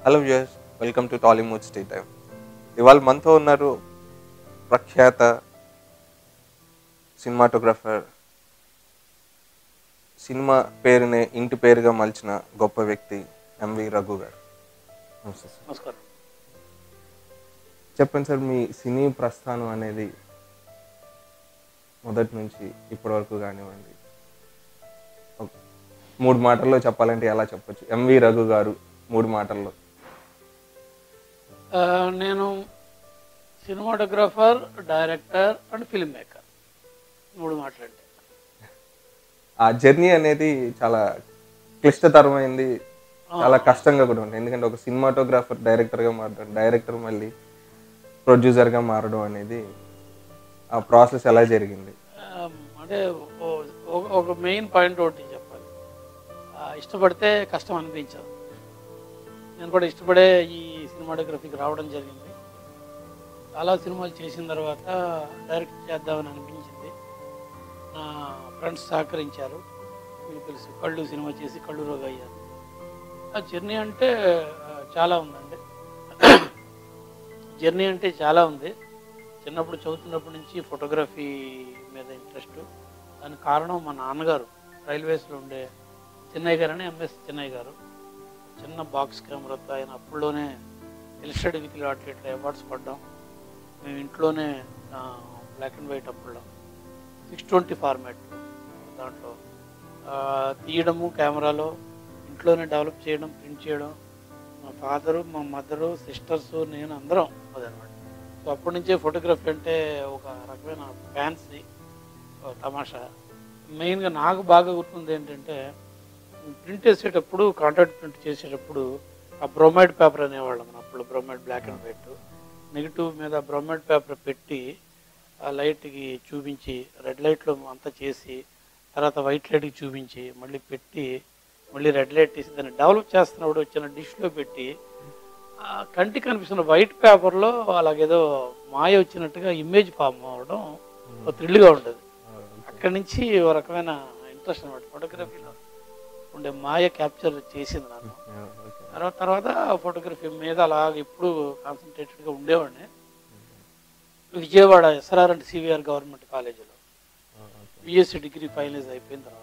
Hello viewers welcome to Tollywood stay time ఇవాళ మనతో ఉన్నారు ప్రఖ్యాత సినిమాటోగ్రఫర్ సినిమా పేరునే ఇంటి పేరుగా మలిచిన గొప్ప వ్యక్తి ఎంవి రఘు గారు నమస్తే సార్ నమస్కారం చెప్పండి సార్ మీ సినీ ప్రస్థానం అనేది మొదటి నుంచి ఇప్పటి వరకు కానివ్వండి ఒక మూడు మాటల్లో చెప్పాలంటే ఎలా చెప్పొచ్చు ఎంవి రఘు గారు మూడు మాటల్లో ఆ, నేను cinematographer director and filmmaker మూడు మాట్లాడితే ఆ జర్నీ అనేది చాలా క్లిష్టతరమైంది చాలా కష్టంగా కూడా ఉంటుంది ఎందుకంటే ఒక సినిమాటోగ్రాఫర్ డైరెక్టర్గా మారడం డైరెక్టర్ మళ్ళీ ప్రొడ్యూసర్గా మారడం అనేది ఆ ప్రాసెస్ ఎలా జరిగింది ఆ, అంటే ఓ- ఒక- ఒక మెయిన్ పాయింట్ ఒకటి చెప్పాలి ఆ, ఇష్టపడితే కష్టం అనిపించదు నేను కూడా ఇష్టపడే ఈ సినిమాటోగ్రఫీకి రావడం జరిగింది చాలా సినిమాలు చేసిన తర్వాత డైరెక్ట్ చేద్దామని అనిపించింది నా ఫ్రెండ్స్ సహకరించారు మీకు తెలుసు కళ్ళు సినిమా చేసి కళ్ళు రోగ అయ్యారు ఆ జర్నీ అంటే ఆ, చాలా ఉందండి జర్నీ అంటే చాలా ఉంది చిన్నప్పుడు చదువుతున్నప్పటి నుంచి ఫోటోగ్రఫీ మీద ఇంట్రెస్ట్ దానికి కారణం మా నాన్నగారు రైల్వేస్లో ఉండే చిన్నయ్య గారు అని ఎంఎస్ చిన్నయ్య గారు చిన్న బాక్స్ కెమెరాతో ఆయన అప్పుడులోనే ఇలిస్టెడ్ వీక్లీ అట్లెట్ల అవార్డ్స్ పడ్డాం మేము ఇంట్లోనే బ్లాక్ అండ్ వైట్ అప్పుడులో సిక్స్ ట్వంటీ ఫార్మాట్ దాంట్లో ఆ, తీయడము కెమెరాలో ఇంట్లోనే డెవలప్ చేయడం ప్రింట్ చేయడం మా ఫాదరు మా మదరు సిస్టర్స్ నేను అందరం అదనమాట సో అప్పటి నుంచే ఫోటోగ్రఫీ అంటే ఒక రకమైన ఫ్యాన్సీ తమాషా మెయిన్గా నాకు బాగా గుర్తుంది ఏంటంటే ప్రింట్ చేసేటప్పుడు కాంట్రాక్ట్ ప్రింట్ చేసేటప్పుడు ఆ బ్రోమైడ్ పేపర్ అనేవాళ్ళం మనం అప్పుడు bromide black and white negative మీద బ్రోమైడ్ పేపర్ పెట్టి ఆ లైట్కి చూపించి రెడ్ లైట్లో అంతా చేసి తర్వాత వైట్ లైట్కి చూపించి మళ్ళీ పెట్టి మళ్ళీ రెడ్ లైట్ తీసి దాన్ని డెవలప్ చేస్తున్నప్పుడు వచ్చిన డిష్లో పెట్టి ఆ కంటికి కనిపిస్తున్న వైట్ పేపర్లో అలాగేదో మాయ వచ్చినట్టుగా ఇమేజ్ ఫామ్ అవ్వడం ఒక థ్రిల్గా ఉండదు అక్కడి నుంచి ఓ రకమైన ఇంట్రెస్ట్ అనమాట ఫోటోగ్రఫీలో ఉండే మాయ క్యాప్చర్ చేసింది నన్ను తర్వాత తర్వాత ఫోటోగ్రఫీ మీద అలాగ ఎప్పుడు కాన్సన్ట్రేటెడ్గా ఉండేవాడిని Vijayawada SRR and CVR government కాలేజీలో బిఎస్సి డిగ్రీ ఫైనలైజ్ అయిపోయిన తర్వాత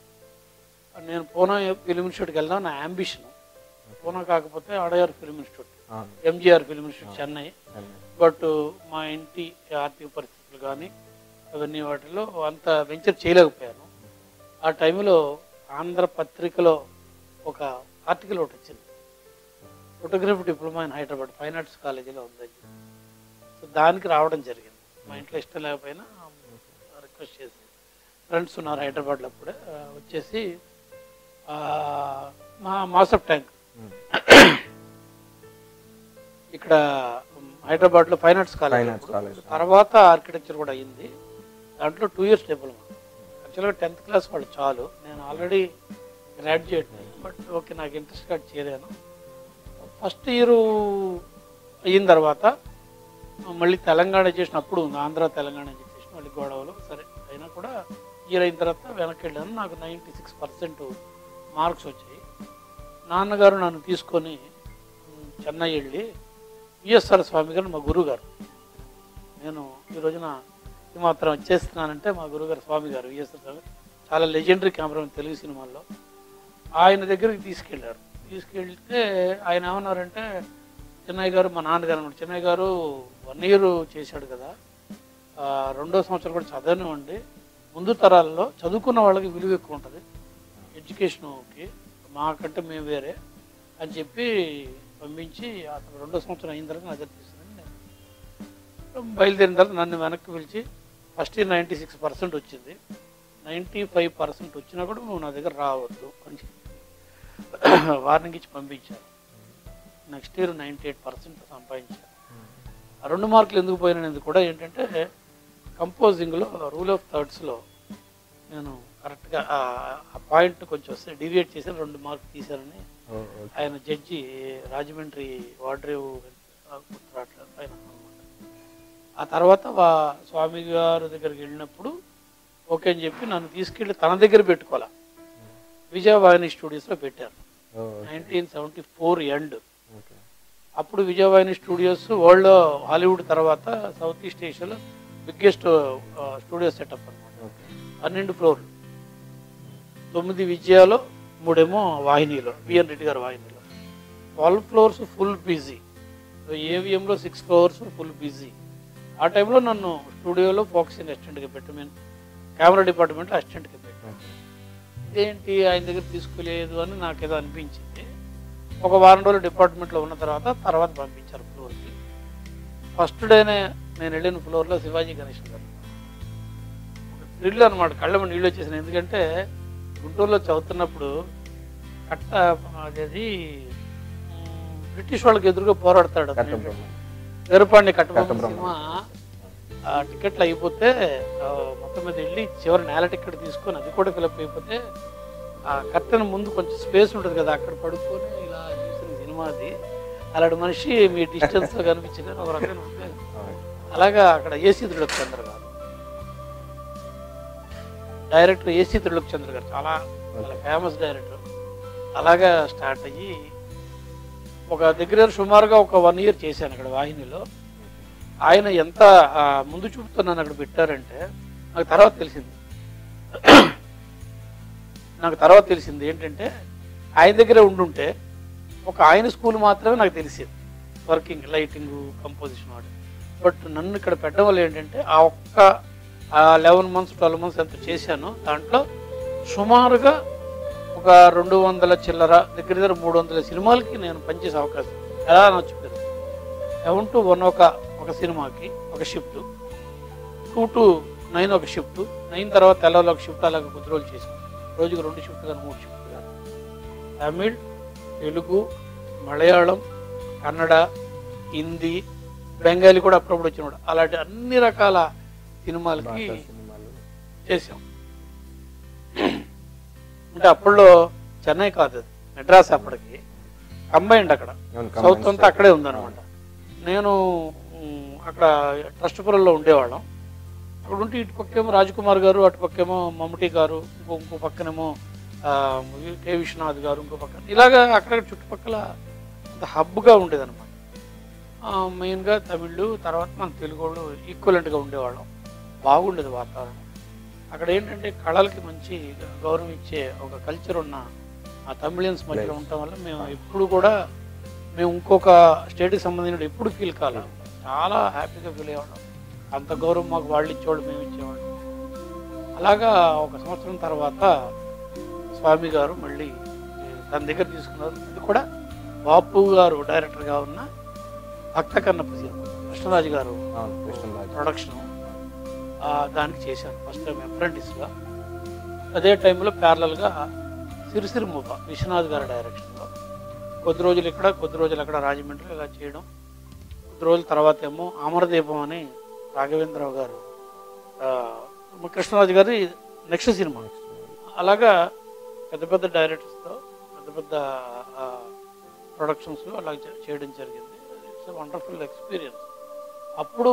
నేను పూనా ఫిలిం ఇన్స్టిట్యూట్కి వెళ్దాం నా అంబిషన్ పూనా కాకపోతే Adyar film institute MGR film institute Chennai but మా ఇంటి ఆర్థిక పరిస్థితులు కానీ అవన్నీ వాటిలో అంత వెంచర్ చేయలేకపోయాను ఆ టైంలో ఆంధ్ర పత్రికలో ఒక ఆర్టికల్ ఒకటి వచ్చింది photography diploma in Hyderabad fine arts కాలేజీలో ఉందని చెప్పి. సో దానికి రావడం జరిగింది మా ఇంట్లో ఇష్టం లేకపోయినా రిక్వెస్ట్ చేసి ఫ్రెండ్స్ ఉన్నారు హైదరాబాద్లో అప్పుడే ఆ, వచ్చేసి ఆ, మా మాసప్ ట్యాంక్ ఇక్కడ ఉమ్, హైదరాబాద్లో fine arts Fine college Arts College. తర్వాత ఆర్కిటెక్చర్ కూడా అయ్యింది దాంట్లో టూ ఇయర్స్ డిప్లొమా యాక్చువల్గా టెన్త్ క్లాస్ వాళ్ళు చాలు నేను ఆల్రెడీ గ్రాడ్యుయేట్ బట్ ఓకే నాకు ఇంట్రెస్ట్ కార్డ్ చేరాను ఫస్ట్ ఇయర్ అయిన తర్వాత మళ్ళీ తెలంగాణ చేసినప్పుడు ఉంది ఆంధ్ర తెలంగాణ అని చెప్పేసి మళ్ళీ గొడవలు సరే అయినా కూడా ఇయర్ అయిన తర్వాత వెనక్కి వెళ్ళాను నాకు నైంటీ సిక్స్ పర్సెంట్ మార్క్స్ వచ్చాయి నాన్నగారు నన్ను తీసుకొని ఉమ్, చెన్నై వెళ్ళి విఎస్ఆర్ స్వామి గారు మా గురువు గారు నేను ఈ రోజున ఈ మాత్రం వచ్చేస్తున్నానంటే మా గురుగారు స్వామి గారు విఎస్ఆర్ స్వామి చాలా లెజెండరీ కెమెరా తెలుగు సినిమాల్లో ఆయన దగ్గరికి తీసుకెళ్ళారు తీసుకెళ్తే ఆయన ఏమన్నారంటే చిన్నయ్య గారు మా నాన్నగారు అన్నమాట చిన్నయ్య గారు వన్ ఇయర్ చేశాడు కదా ఆ, రెండో సంవత్సరం కూడా చదవనివ్వండి ముందు తరాల్లో చదువుకున్న వాళ్ళకి విలువ ఎక్కువ ఉంటుంది ఎడ్యుకేషన్కి మాకంటే మేము వేరే అని చెప్పి పంపించి అతను రెండో సంవత్సరం అయిన తర్వాత నా దగ్గర తీసుకుని నేను బయలుదేరిన తర్వాత నన్ను వెనక్కి పిలిచి first year ninety six percent వచ్చింది నైంటీ ఫైవ్ పర్సెంట్ వచ్చినా కూడా నువ్వు నా దగ్గర రావద్దు అని చెప్పి వార్నింగ్ ఇచ్చి పంపించారు next year ninety eight percent సంపాదించాను ఆ రెండు మార్కులు ఎందుకు పోయినది కూడా ఏంటంటే కంపోజింగ్లో రూల్ ఆఫ్ థర్డ్స్లో నేను కరెక్ట్గా ఆ పాయింట్ కొంచెం వస్తే డివియేట్ చేసి రెండు మార్కులు తీశారని ఆయన జడ్జి రాజమండ్రి వాడ్రేవ్ గుర్తురాట్లేదు ఆయన అన్నమాట ఆ తర్వాత వా- స్వామి గారి దగ్గరికి వెళ్ళినప్పుడు ఓకే అని చెప్పి నన్ను తీసుకెళ్ళి తన దగ్గర పెట్టుకోవాలా విజయవాహిని స్టూడియోస్లో పెట్టారు nineteen seventy four end okay అప్పుడు విజయవాహిని స్టూడియోస్ వరల్డ్లో హాలీవుడ్ తర్వాత సౌత్ ఈస్ట్ ఏషియాలో బిగ్గెస్ట్ స్టూడియో సెటప్ అనమాట ఓకే పన్నెండు ఫ్లోర్లు తొమ్మిది విజయాలో మూడేమో వాహినిలో బిఎన్ రెడ్డి గారి వాహినిలో ట్వెల్వ్ ఫ్లోర్స్ ఫుల్ బిజీ ఏవిఎంలో సిక్స్ ఫ్లోర్స్ ఫుల్ బిజీ ఆ టైంలో నన్ను స్టూడియోలో ఫోకసింగ్ అసిస్టెంట్గా పెట్టి నేను కెమెరా డిపార్ట్మెంట్లో అసిస్టెంట్గా పెట్టాను ఇదేంటి ఆయన దగ్గర తీసుకోలేదు అని నాకు ఏదో అనిపించింది ఒక వారం రోజులు డిపార్ట్మెంట్లో ఉన్న తర్వాత తర్వాత పంపించారు ఫ్లోర్కి ఫస్ట్ డేనే నేను వెళ్ళిన ఫ్లోర్లో శివాజీ గణేష్ గారు ఒక థ్రిల్ అనమాట కళ్ళ నీళ్ళు వచ్చేసిన ఎందుకంటే గుంటూరులో చదువుతున్నప్పుడు కట్ట అదేది ఉమ్, బ్రిటిష్ వాళ్ళకి ఎదురుగా పోరాడతాడు అతను. కట్టబ్రహ్మ వీరపాండి కట్టబొమ్మ కట్టబ్రహ్మ. సినిమా ఆ టికెట్లు అయిపోతే ఆ, మొత్తం మీద వెళ్ళి చివరి నేల టికెట్ తీసుకొని అది కూడా ఫిలప్ అయిపోతే ఆ కర్టెన్ ముందు కొంచెం స్పేస్ ఉంటుంది కదా అక్కడ పడుకొని ఇలా చూసిన సినిమా అది అలాంటి మనిషి మీ డిస్టెన్స్ లో కనిపించింది ఒక రకమైన ఉద్వేగం. అలాగా అక్కడ ఏసీ త్రిలోక్ చంద్ర గారు డైరెక్టర్ ఏసీ త్రిలోక్ చంద్ర గారు చాలా చాలా ఫేమస్ డైరెక్టర్ అలాగా స్టార్ట్ అయ్యి ఒక దగ్గర సుమారుగా ఒక వన్ ఇయర్ చేశాను అక్కడ వాహినిలో ఆయన ఎంత ఆ, ముందు చూపుతో నన్ను అక్కడ పెట్టారంటే నాకు తర్వాత తెలిసింది నాకు తర్వాత తెలిసింది ఏంటంటే ఆయన దగ్గరే ఉండుంటే ఒక ఆయన స్కూల్ మాత్రమే నాకు తెలిసేది వర్కింగ్ లైటింగ్ కంపోజిషన్ వాడు బట్ నన్ను ఇక్కడ పెట్టడం వల్ల ఏంటంటే ఆ ఒక్క లెవెన్ మంత్స్ ట్వెల్వ్ మంత్స్ ఎంత చేశానో దాంట్లో సుమారుగా ఒక రెండు వందల చిల్లర దగ్గర దగ్గర మూడు వందల సినిమాలకి నేను పనిచేసే అవకాశం ఎలా నచ్చిపోయింది సెవెన్ టు వన్ ఒక ఒక సినిమాకి ఒక షిఫ్ట్ టూ టు నైన్ ఒక షిఫ్ట్ నైన్ తర్వాత తెల్లవారు ఒక షిఫ్ట్ అలాగే కొద్ది రోజులు చేసాం రోజుకి రెండు షిఫ్ట్ కానీ మూడు షిఫ్ట్ కానీ తమిళ్ తెలుగు మలయాళం కన్నడ హిందీ బెంగాలీ కూడా అప్పుడప్పుడు వచ్చినాడు అలాంటి అన్ని రకాల సినిమాలకి భాషా సినిమాలు చేసాం అంటే అప్పుల్లో చెన్నై కాదు అది మెడ్రాస్ అప్పటికి కంబైండ్ అక్కడ అవును, సౌత్ combined అంతా అక్కడే ఉందన్నమాట నేను ఉమ్, అక్కడ ట్రస్ట్పురంలో ఉండేవాళ్ళం అక్కడ ఉంటే ఇటు పక్కేమో రాజ్కుమార్ గారు అటు పక్కేమో మమ్మటి గారు ఇంకో ఇంకో పక్కనేమో ఆ, కె విశ్వనాథ్ గారు ఇంకో పక్కన ఇలాగా అక్కడ చుట్టుపక్కల హబ్గా ఉండేది అనమాట మెయిన్గా తమిళ్ తర్వాత మన తెలుగు వాళ్ళు ఈక్వలెంట్గా ఉండేవాళ్ళం బాగుండేది వాతావరణం అక్కడ ఏంటంటే కళలకి మంచి గౌరవం ఇచ్చే ఒక కల్చర్ ఉన్న ఆ తమిళియన్స్ మధ్యలో ఉండటం వల్ల మేము ఎప్పుడు కూడా మేము ఇంకొక స్టేట్కి సంబంధించిన ఎప్పుడు ఫీల్ కాల చాలా హ్యాపీగా ఫీల్ అయ్యేవాళ్ళం అంత గౌరవం మాకు వాళ్ళు ఇచ్చేవాళ్ళు మేము ఇచ్చేవాళ్ళం అలాగా ఒక సంవత్సరం తర్వాత స్వామి గారు మళ్ళీ తన దగ్గర తీసుకున్నారు ఇది కూడా బాపు గారు డైరెక్టర్గా ఉన్న భక్త కన్నప్ప సినిమా కృష్ణరాజు గారు అవును కృష్ణరాజు ప్రొడక్షన్ దానికి చేశాను ఫస్ట్ టైం అప్రెంటిస్గా అదే టైంలో ప్యారలల్గా సిరిసిరి మూప విశ్వనాథ్ గారి డైరెక్షన్లో కొద్ది రోజులు ఇక్కడ కొద్ది రోజులు అక్కడ రాజమండ్రిలో ఇలా చేయడం కొద్ది రోజుల తర్వాత ఏమో అమరదీపం అని రాఘవేంద్రరావు గారు ఆ, కృష్ణరాజు గారి నెక్స్ట్ సినిమా అలాగా పెద్ద పెద్ద డైరెక్టర్స్తో పెద్ద పెద్ద ప్రొడక్షన్స్లో అలా చే- చేయడం జరిగింది ఇట్స్ వండర్ఫుల్ ఎక్స్పీరియన్స్ అప్పుడు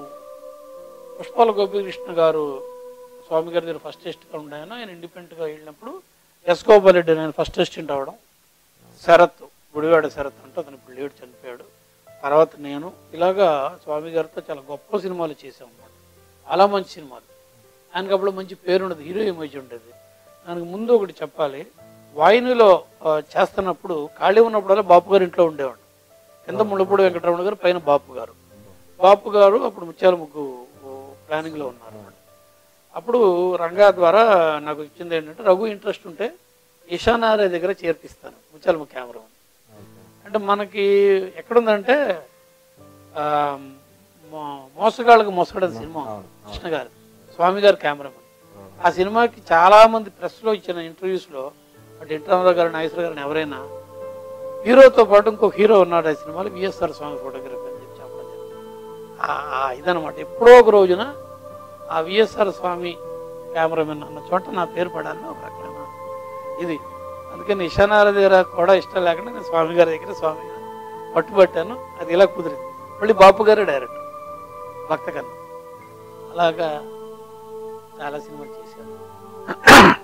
పుష్పాల గోపికృష్ణ గారు స్వామి గారి దగ్గర ఫస్ట్ టెస్ట్గా ఉండాయన ఆయన ఇండిపెండెంట్గా వెళ్ళినప్పుడు ఎస్ గోపాల్ రెడ్డి ఆయన ఫస్ట్ టెస్టెంట్ అవ్వడం శరత్ గుడివాడ శరత్ అంటే అతను ఇప్పుడు లేడు చనిపోయాడు తర్వాత నేను ఇలాగా స్వామి గారితో చాలా గొప్ప సినిమాలు చేసాం అన్నమాట చాలా మంచి సినిమాలు ఆయనకి అప్పుడు మంచి పేరు ఉండదు హీరో ఇమేజ్ ఉండేది దానికి ముందు ఒకటి చెప్పాలి వాయినిలో ఆ, చేస్తున్నప్పుడు ఖాళీ ఉన్నప్పుడల్లా బాపు గారు ఇంట్లో ఉండేవాడు కింద ముళ్ళపూడి వెంకటరమణ గారు పైన బాపు గారు బాపు గారు అప్పుడు ముత్యాల ముగ్గు ప్లానింగ్లో ఉన్నారు అప్పుడు రంగా ద్వారా నాకు ఇచ్చింది ఏంటంటే రఘు ఇంట్రెస్ట్ ఉంటే ఇషానారే దగ్గర చేర్పిస్తాను ముత్యాల ముగ్గు కెమెరా అంటే మనకి ఎక్కడుందంటే ఆ, మో- మోసగాళ్ళకు మోసగడని సినిమా అవును, కృష్ణ గారు స్వామి గారు కెమెరామెన్ ఆ సినిమాకి చాలా మంది ప్రెస్లో ఇచ్చిన ఇంటర్వ్యూస్లో అటు ఇంటరామరావు గారు నాగేశ్వర గారిని ఎవరైనా హీరోతో పాటు ఇంకో హీరో ఉన్నాడు ఆ సినిమాలో విఎస్ఆర్ స్వామి ఫోటోగ్రఫీ అని చెప్పి చెప్పడం జరిగింది. ఆ- ఆ ఇదనమాట ఎప్పుడో ఒక రోజున ఆ విఎస్ఆర్ స్వామి కెమెరామెన్ అన్న చోట నా పేరు పడాలని ఒక రకమైన ఇది అందుకని ఇషానాల దగ్గర కూడా ఇష్టం లేకుండా నేను స్వామి గారి దగ్గర స్వామి గారు పట్టుబట్టాను అది ఇలా కుదిరింది మళ్ళీ బాపు గారే డైరెక్టర్ భక్త కన్నా అలాగా చాలా సినిమాలు చేశాను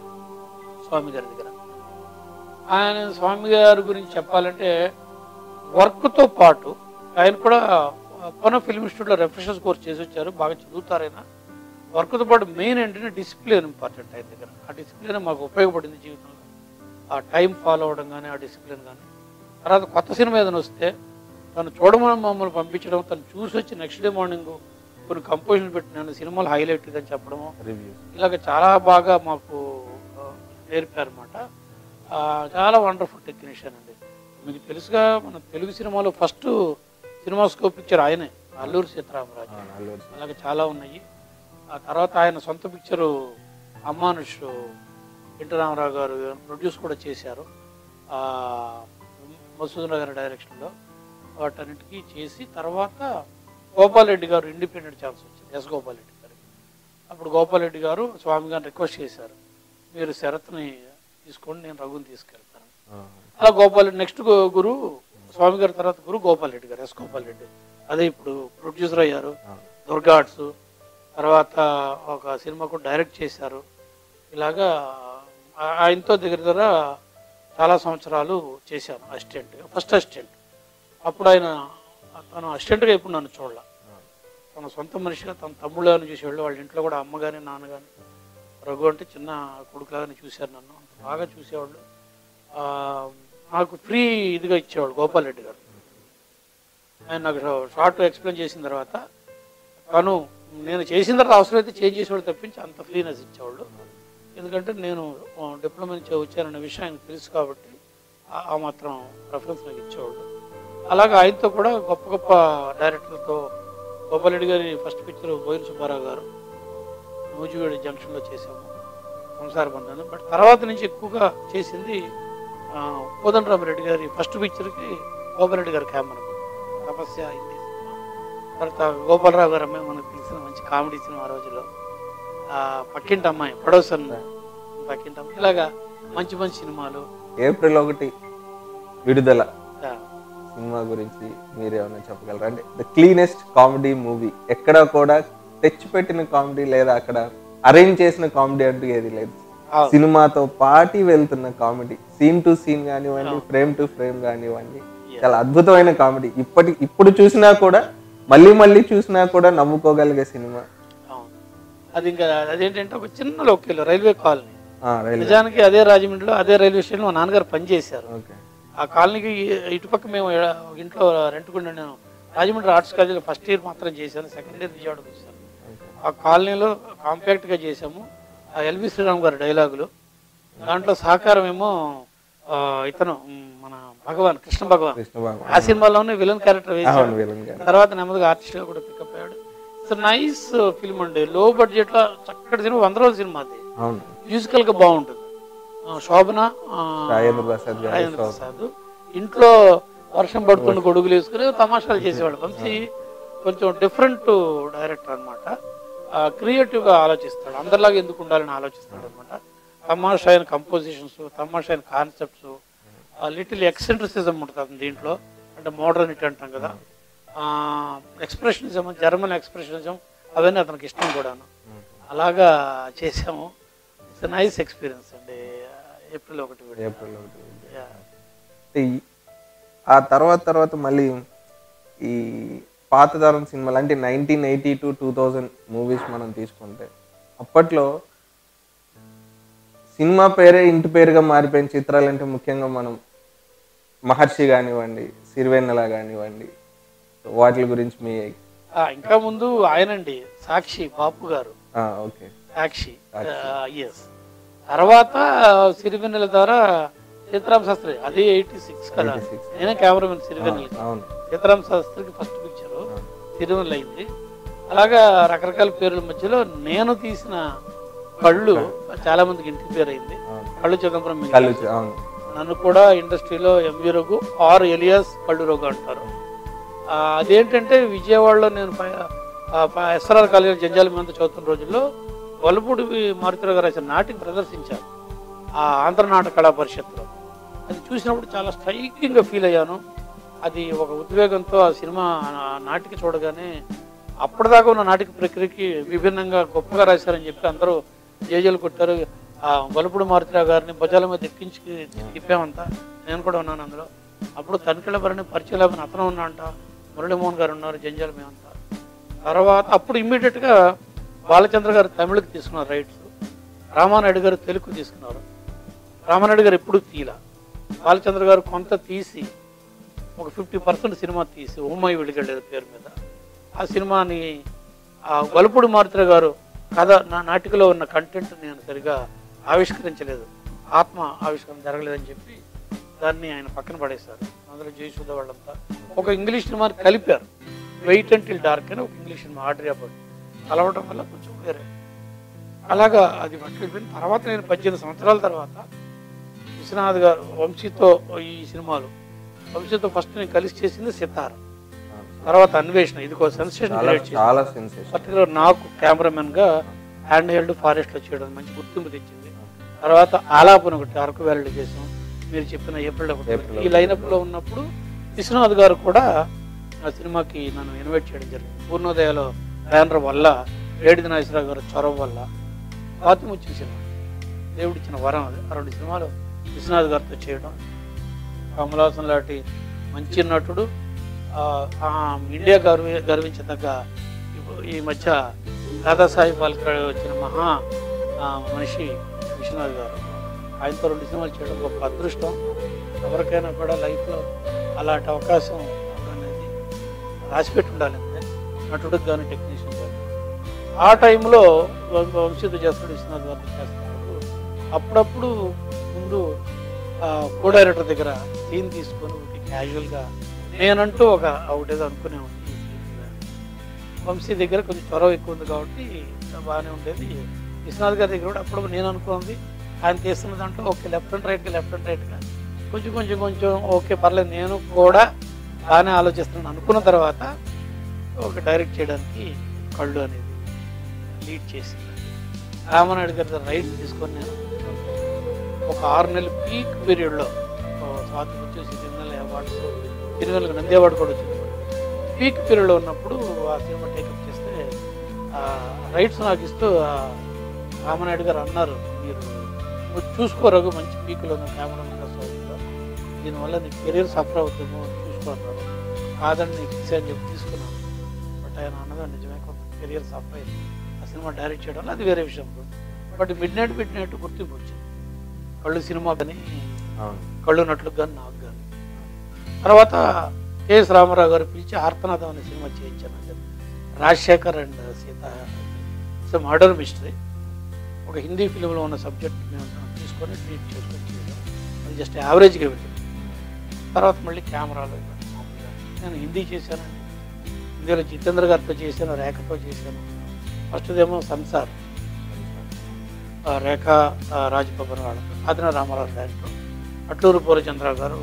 స్వామి గారి దగ్గర ఆయన స్వామి గారి గురించి చెప్పాలంటే వర్క్తో పాటు ఆయన కూడా పన ఫిల్మ్ ఇన్స్టిట్యూట్లో రెఫ్రెషర్స్ కోర్స్ చేసి వచ్చారు బాగా చదువుతారు ఆయన వర్క్తో పాటు మెయిన్ ఏంటంటే డిసిప్లిన్ ఇంపార్టెంట్ ఆయన దగ్గర ఆ డిసిప్లిన్ మాకు ఉపయోగపడింది జీవితంలో ఆ టైం ఫాలో అవడం కానీ ఆ డిసిప్లిన్ కానీ తర్వాత కొత్త సినిమా ఏదైనా వస్తే తను చూడమని మమ్మల్ని పంపించడం తను చూసి వచ్చి నెక్స్ట్ డే మార్నింగ్ కొన్ని కంపోజిషన్ పెట్టి నేను సినిమాలు హైలైట్ అని చెప్పడము రివ్యూస్ ఇలాగ చాలా బాగా మాకు ఆ, నేర్పారన్నమాట ఆ, చాలా వండర్ఫుల్ టెక్నీషియన్ అండి మీకు తెలుసుగా మన తెలుగు సినిమాలో ఫస్ట్ సినిమాస్కోప్ పిక్చర్ ఆయనే అల్లూరి సీతారామరాజు అల్లూరి అలాగే చాలా ఉన్నాయి ఆ తర్వాత ఆయన సొంత పిక్చరు అమ్మానుష్ ఎన్టీ రామారావు గారు ప్రొడ్యూస్ కూడా చేశారు ఆ, మసూదన్ గారి డైరెక్షన్లో వాటన్నిటికీ చేసి తర్వాత గోపాల్ రెడ్డి గారు ఇండిపెండెంట్ ఛాన్స్ వచ్చింది ఎస్ గోపాల్ రెడ్డి గారికి అప్పుడు గోపాల్ రెడ్డి గారు స్వామి గారిని రిక్వెస్ట్ చేశారు మీరు శరత్ని తీసుకోండి నేను రఘుని తీసుకెళ్తాను అలా గోపాల్ రెడ్డి నెక్స్ట్ గురు స్వామి గారి తర్వాత గురు గోపాల్ రెడ్డి గారు ఎస్ గోపాల్ రెడ్డి అదే ఇప్పుడు ప్రొడ్యూసర్ అయ్యారు దుర్గా ఆర్ట్స్ తర్వాత ఒక సినిమా కూడా డైరెక్ట్ చేశారు ఇలాగా ఆ- ఆయనతో దగ్గర దగ్గర చాలా సంవత్సరాలు చేశాను అసిస్టెంట్గా ఫస్ట్ అసిస్టెంట్ అప్పుడు ఆయన తను అసిస్టెంట్గా ఎప్పుడు నన్ను చూడాల తన సొంత మనిషిగా తన తమ్ముళ్ళని చూసేవాళ్ళు వాళ్ళ ఇంట్లో కూడా అమ్మ కానీ నాన్న కానీ రఘు అంటే చిన్న కొడుకులాగానే చూశారు నన్ను అంత బాగా చూసేవాళ్ళు ఆ, నాకు ఫ్రీ ఇదిగా ఇచ్చేవాళ్ళు గోపాల్ రెడ్డి గారు ఆయన నాకు షార్ట్ ఎక్స్ప్లెయిన్ చేసిన తర్వాత తను నేను చేసిన తర్వాత అవసరమైతే చేంజ్ చేసేవాళ్ళు తప్పించి అంత ఫ్రీనెస్ ఇచ్చేవాళ్ళు ఎందుకంటే నేను డిప్లొమా నుంచి వచ్చానన్న విషయం ఆయనకు తెలుసు కాబట్టి ఆ- ఆ మాత్రం రెఫరెన్స్ నాకు ఇచ్చేవాళ్ళు అలాగే ఆయనతో కూడా గొప్ప గొప్ప డైరెక్టర్లతో గోపాలరెడ్డి గారి ఫస్ట్ పిక్చర్ బోయిన సుబ్బారావు గారు నూజివేడి జంక్షన్లో చేసాము సంసార బంధాన్ని బట్ తర్వాత నుంచి ఎక్కువగా చేసింది కోదండరామరెడ్డి గారి ఫస్ట్ పిక్చర్కి గోపాలరెడ్డి గారి కెమెరా తపస్య హిందీ సినిమా తర్వాత గోపాలరావు గారు అమ్మాయి మనకు తెలిసిన మంచి కామెడీ సినిమా ఆ రోజుల్లో ఆ, పక్కింటి అమ్మాయి పడోసన్ పక్కింటి అమ్మాయి ఇలాగా మంచి మంచి సినిమాలు ఏప్రిల్ ఒకటి విడుదల ఆ, సినిమా గురించి మీరేమైనా చెప్పగలరా అంటే ద క్లీనెస్ట్ కామెడీ మూవీ ఎక్కడ కూడా తెచ్చిపెట్టిన కామెడీ లేదా అక్కడ అరేంజ్ చేసిన కామెడీ అంటూ ఏది లేదు అవును. సినిమాతో పాటి వెళ్తున్న కామెడీ సీన్ టు సీన్ కానివ్వండి ఫ్రేమ్ టు ఫ్రేమ్ కానివ్వండి చాలా అద్భుతమైన కామెడీ ఇప్పటి ఇప్పుడు చూసినా కూడా మళ్ళీ మళ్ళీ చూసినా కూడా నవ్వుకోగలిగే సినిమా అవును అది ఇంకా అదేంటంటే ఒక చిన్న లోకేలో రైల్వే కాలనీ ఆ, రైల్వే నిజానికి అదే రాజమండ్రిలో అదే రైల్వే స్టేషన్ మా నాన్నగారు పనిచేశారు ఓకే ఆ కాలనీకి ఇటుపక్క మేము ఎడ- ఒక ఇంట్లో రెంట్కుండా నేను రాజమండ్రి ఆర్ట్స్ కాలేజీలో ఫస్ట్ ఇయర్ మాత్రం చేశాను సెకండ్ ఇయర్ విజయవాడకు వచ్చాను ఆ కాలనీలో కాంపాక్ట్గా చేసాము ఆ ఎల్వి శ్రీరామ్ గారి డైలాగులు దాంట్లో సహకారం ఏమో ఆ, ఇతను మ్, మన భగవాన్ కృష్ణ భగవాన్ కృష్ణ బాబు ఆ సినిమాలోనే విలన్ క్యారెక్టర్ వేసాడు అవును విలన్ గారు తర్వాత నెమ్మదిగా ఆర్టిస్ట్గా కూడా పికప్ అయ్యాడు ఇట్స్ నైస్ ఫిల్మ్ అండి లో బడ్జెట్ లో చక్కటి సినిమా వంద రోజుల సినిమా అది అవును మ్యూజికల్ గా బాగుంటుంది ఆ, శోభన ఆ, రాజేంద్ర ప్రసాద్ గారు రాజేంద్ర ప్రసాద్ ఇంట్లో వర్షం పడుతున్న గొడుగులు వేసుకుని తమాషాలు చేసేవాడు మంచి కొంచెం డిఫరెంట్ డైరెక్టర్ అనమాట క్రియేటివ్ గా ఆలోచిస్తాడు అందరిలాగా ఎందుకు ఉండాలని ఆలోచిస్తాడు అనమాట తమాషా అయిన కంపోజిషన్స్ తమాషా అయిన కాన్సెప్ట్స్ లిటిల్ ఎక్సెంట్రిసిజం ఉంటుంది దీంట్లో అంటే మోడర్నిటీ అంటాం కదా ఎక్స్ప్రెషనిజం జర్మన్ ఎక్స్ప్రెషనిజం అవన్నీ అతనికి ఇష్టం కూడాను అలాగా చేసాము ఇట్స్ నైస్ ఎక్స్పీరియన్స్ అండి ఏప్రిల్ ఒకటి విడుదల. ఏప్రిల్ ఒకటి Yeah. ఈ- ఆ తర్వాత తర్వాత మళ్ళీ ఈ పాత తరం సినిమాలు అంటే nineteen eighty two two thousand movies మనం తీసుకుంటే అప్పట్లో సినిమా పేరే ఇంటి పేరుగా మారిపోయిన చిత్రాలు అంటే ముఖ్యంగా మనం మహర్షి కానివ్వండి సిరివెన్నెల కానివ్వండి వాటి గురించి మీ ఆ, ఇంకా ముందు ఆయనండి సాక్షి బాపు గారు ఆ, ఓకే సాక్షి ఎస్ తర్వాత సిరివెన్నెల ద్వారా సీతారాం శాస్త్రి అది ఎయిటీ సిక్స్ కదా 86. నేనే కెమెరామెన్ సిరివెన్నెలకి అవును సీతారాం శాస్త్రికి ఫస్ట్ పిక్చర్ సిరివెన్నెల అయింది అలాగా రకరకాల పేర్ల మధ్యలో నేను తీసిన కళ్ళు చాలా మందికి ఇంటికి పేరు అయింది అవును కళ్ళు చిదంబరం మింగి. కళ్ళు చూ- అవును నన్ను కూడా ఇండస్ట్రీలో ఎంవి రఘు ఆర్ ఎలియాస్ కళ్ళు రఘు అంటారు ఆ, అదేంటంటే విజయవాడలో నేను ఎస్ఆర్ఆర్ కాలేజ్ జంజాల మీద చదువుతున్న రోజుల్లో వలపూడి మారుతిరావు గారు రాసిన నాటికి ప్రదర్శించారు ఆ ఆంధ్ర నాటక కళా పరిషత్లో అది చూసినప్పుడు చాలా స్ట్రైకింగ్గా ఫీల్ అయ్యాను అది ఒక ఉద్వేగంతో ఆ సినిమా ఆ నాటిక చూడగానే అప్పటిదాకా ఉన్న నాటిక ప్రక్రియకి విభిన్నంగా గొప్పగా రాశారని చెప్పి అందరూ జేజేలు కొట్టారు ఆ వలుపుడు మారుతిరావు గారిని భుజాల మీద ఎక్కించి తిప్పామంతా నేను కూడా ఉన్నాను అందులో అప్పుడు తనిఖీల భరణి పరిచయం లేకపోయినా అతను ఉన్నా అంట మురళీమోహన్ గారు ఉన్నారు జంజాల మేమంతా తర్వాత అప్పుడు ఇమ్మీడియట్గా బాలచంద్ర గారు తమిళకి తీసుకున్నారు రైట్స్ రామానాయుడు గారు తెలుగు తీసుకున్నారు రామానాయుడు గారు ఎప్పుడు తీల బాలచంద్ర గారు కొంత తీసి ఒక ఫిఫ్టీ పర్సెంట్ సినిమా తీసి ఉమ్మాయి వెలిగళ్ళేది పేరు మీద ఆ సినిమాని ఆ గొలపుడు మారుతుల గారు కథ నా నాటికలో ఉన్న కంటెంట్ నేను సరిగా ఆవిష్కరించలేదు ఆత్మ ఆవిష్కరణ జరగలేదని చెప్పి దాన్ని ఆయన పక్కన పడేశారు అందులో జయసుధ వాళ్ళంతా ఒక ఇంగ్లీష్ సినిమాని కలిపారు వెయిట్ అండ్ టిల్ డార్క్ అని ఒక ఇంగ్లీష్ సినిమా ఆర్డర్ అబౌట్ కలవటం వల్ల కొంచెం వేరే అలాగా అది పట్టుకెళ్ళిపోయిన తర్వాత నేను పద్దెనిమిది సంవత్సరాల తర్వాత విశ్వనాథ్ గారు వంశీతో ఈ సినిమాలు వంశీతో ఫస్ట్ నేను కలిసి చేసింది సితార తర్వాత అన్వేషణ ఇది ఒక సెన్సేషన్ చాలా క్రియేట్ చేసింది చాలా సెన్సేషన్ పర్టికులర్ నాకు కెమెరామెన్ గా హ్యాండ్ హెల్డ్ ఫారెస్ట్ లో చేయడం మంచి గుర్తింపు తెచ్చింది తర్వాత ఆలాపన ఒకటి అరకు వ్యాలీలో చేసాం మీరు చెప్పిన ఏప్రిల్ ఒకటి ఏప్రిల్ ఈ లైనప్ లో ఉన్నప్పుడు విశ్వనాథ్ గారు కూడా ఆ సినిమాకి నన్ను ఇన్వైట్ చేయడం జరిగింది పూర్ణోదయలో బ్యానర్ వల్ల ఏడిది నాగేశ్వరరావు గారు చొరవ వల్ల పాతిముచ్చిన సినిమా దేవుడిచ్చిన వరం అది ఆ రెండు సినిమాలు విశ్వనాథ్ గారితో చేయడం కమలాసన్ లాంటి మంచి నటుడు ఆ, ఆ ఇండియా గర్వి గర్వించదగ్గ ఇప్పుడు ఈ మధ్య దాదాసాహెబ్ ఫాల్కే వచ్చిన మహా ఆ, మనిషి విశ్వనాథ్ గారు ఆయనతో రెండు సినిమాలు చేయడం గొప్ప అదృష్టం ఎవరికైనా కూడా లైఫ్లో అలాంటి అవకాశం అనేది రాసిపెట్టి ఉండాలి అంతే నటుడికి కానీ టెక్నీషియన్ కానీ ఆ టైంలో వంశీతో చేస్తాడు విశ్వనాథ్ గారితో చేస్తున్నప్పుడు అప్పుడప్పుడు ముందు కో డైరెక్టర్ దగ్గర సీన్ తీసుకొని క్యాజువల్గా నేనంటూ ఒక ఒకటేదో అనుకునేవాడిని ఈ scene మీద. వంశీ దగ్గర కొంచెం చొరవ ఎక్కువ ఉంది కాబట్టి బాగానే ఉండేది విశ్వనాథ్ గారి దగ్గర కూడా అప్పుడు నేను అనుకుంది ఆయన తీస్తున్న దాంట్లో ఓకే లెఫ్ట్ అండ్ రైట్గా లెఫ్ట్ అండ్ రైట్గా కొంచెం కొంచెం కొంచెం ఓకే పర్లేదు నేను కూడా బాగానే ఆలోచిస్తున్నాను అనుకున్న తర్వాత ఒక డైరెక్ట్ చేయడానికి కళ్ళు అనేది లీడ్ చేసింది రామనాయుడు గారి దగ్గర రైట్ తీసుకొని నేను ఒక ఆరు నెలల పీక్ పీరియడ్లో స్వాతి వచ్చేసి సినిమాల అవార్డ్స్ సినిమాలకు నంది అవార్డు కూడా వచ్చింది పీక్ పీరియడ్లో ఉన్నప్పుడు ఆ సినిమా టేకప్ చేస్తే రైట్స్ నాకు ఇస్తూ ఆ రామనాయుడు గారు అన్నారు మీరు నువ్వు చూసుకోరగు మంచి పీక్లో ఉన్న కెమెరా సౌత్లో దీనివల్ల నీ కెరీర్ సఫర్ అవుతుందో చూసుకో అన్నారు కాదని నీకు ఇచ్చే అని చెప్పి తీసుకున్నాను బట్ ఆయన అన్నదా నిజమే కొంత కెరియర్ సఫర్ అయింది ఆ సినిమా డైరెక్ట్ చేయడం వల్ల అది వేరే విషయం but midnight midnight గుర్తింపు వచ్చింది కళ్ళు సినిమా కానీ అవును కళ్ళు నటులకు కానీ నాకు కానీ తర్వాత కెఎస్ రామారావు గారు పిలిచి ఆర్తనాథం అనే సినిమా చేయించాను అది Rajasekhar and Seetha it's murder mystery ఒక హిందీ ఫిలింలో ఉన్న సబ్జెక్ట్ మేము తీసుకొని ట్రీట్ చేసుకొని చేయడం అది జస్ట్ యావరేజ్గా వెళ్ళింది తర్వాత మళ్ళీ కెమెరాలో ఇవన్నీ మామూలుగా. నేను హిందీ చేశానండి హిందీలో జితేంద్ర గారితో చేశాను రేఖతో చేశాను ఫస్ట్ ఏమో సంసార్ ఆ రేఖ ఆ రాజపవన్ వాళ్ళతో ఆదిన రామారావు డైరెక్టర్ అట్లూరు పూలచంద్ర గారు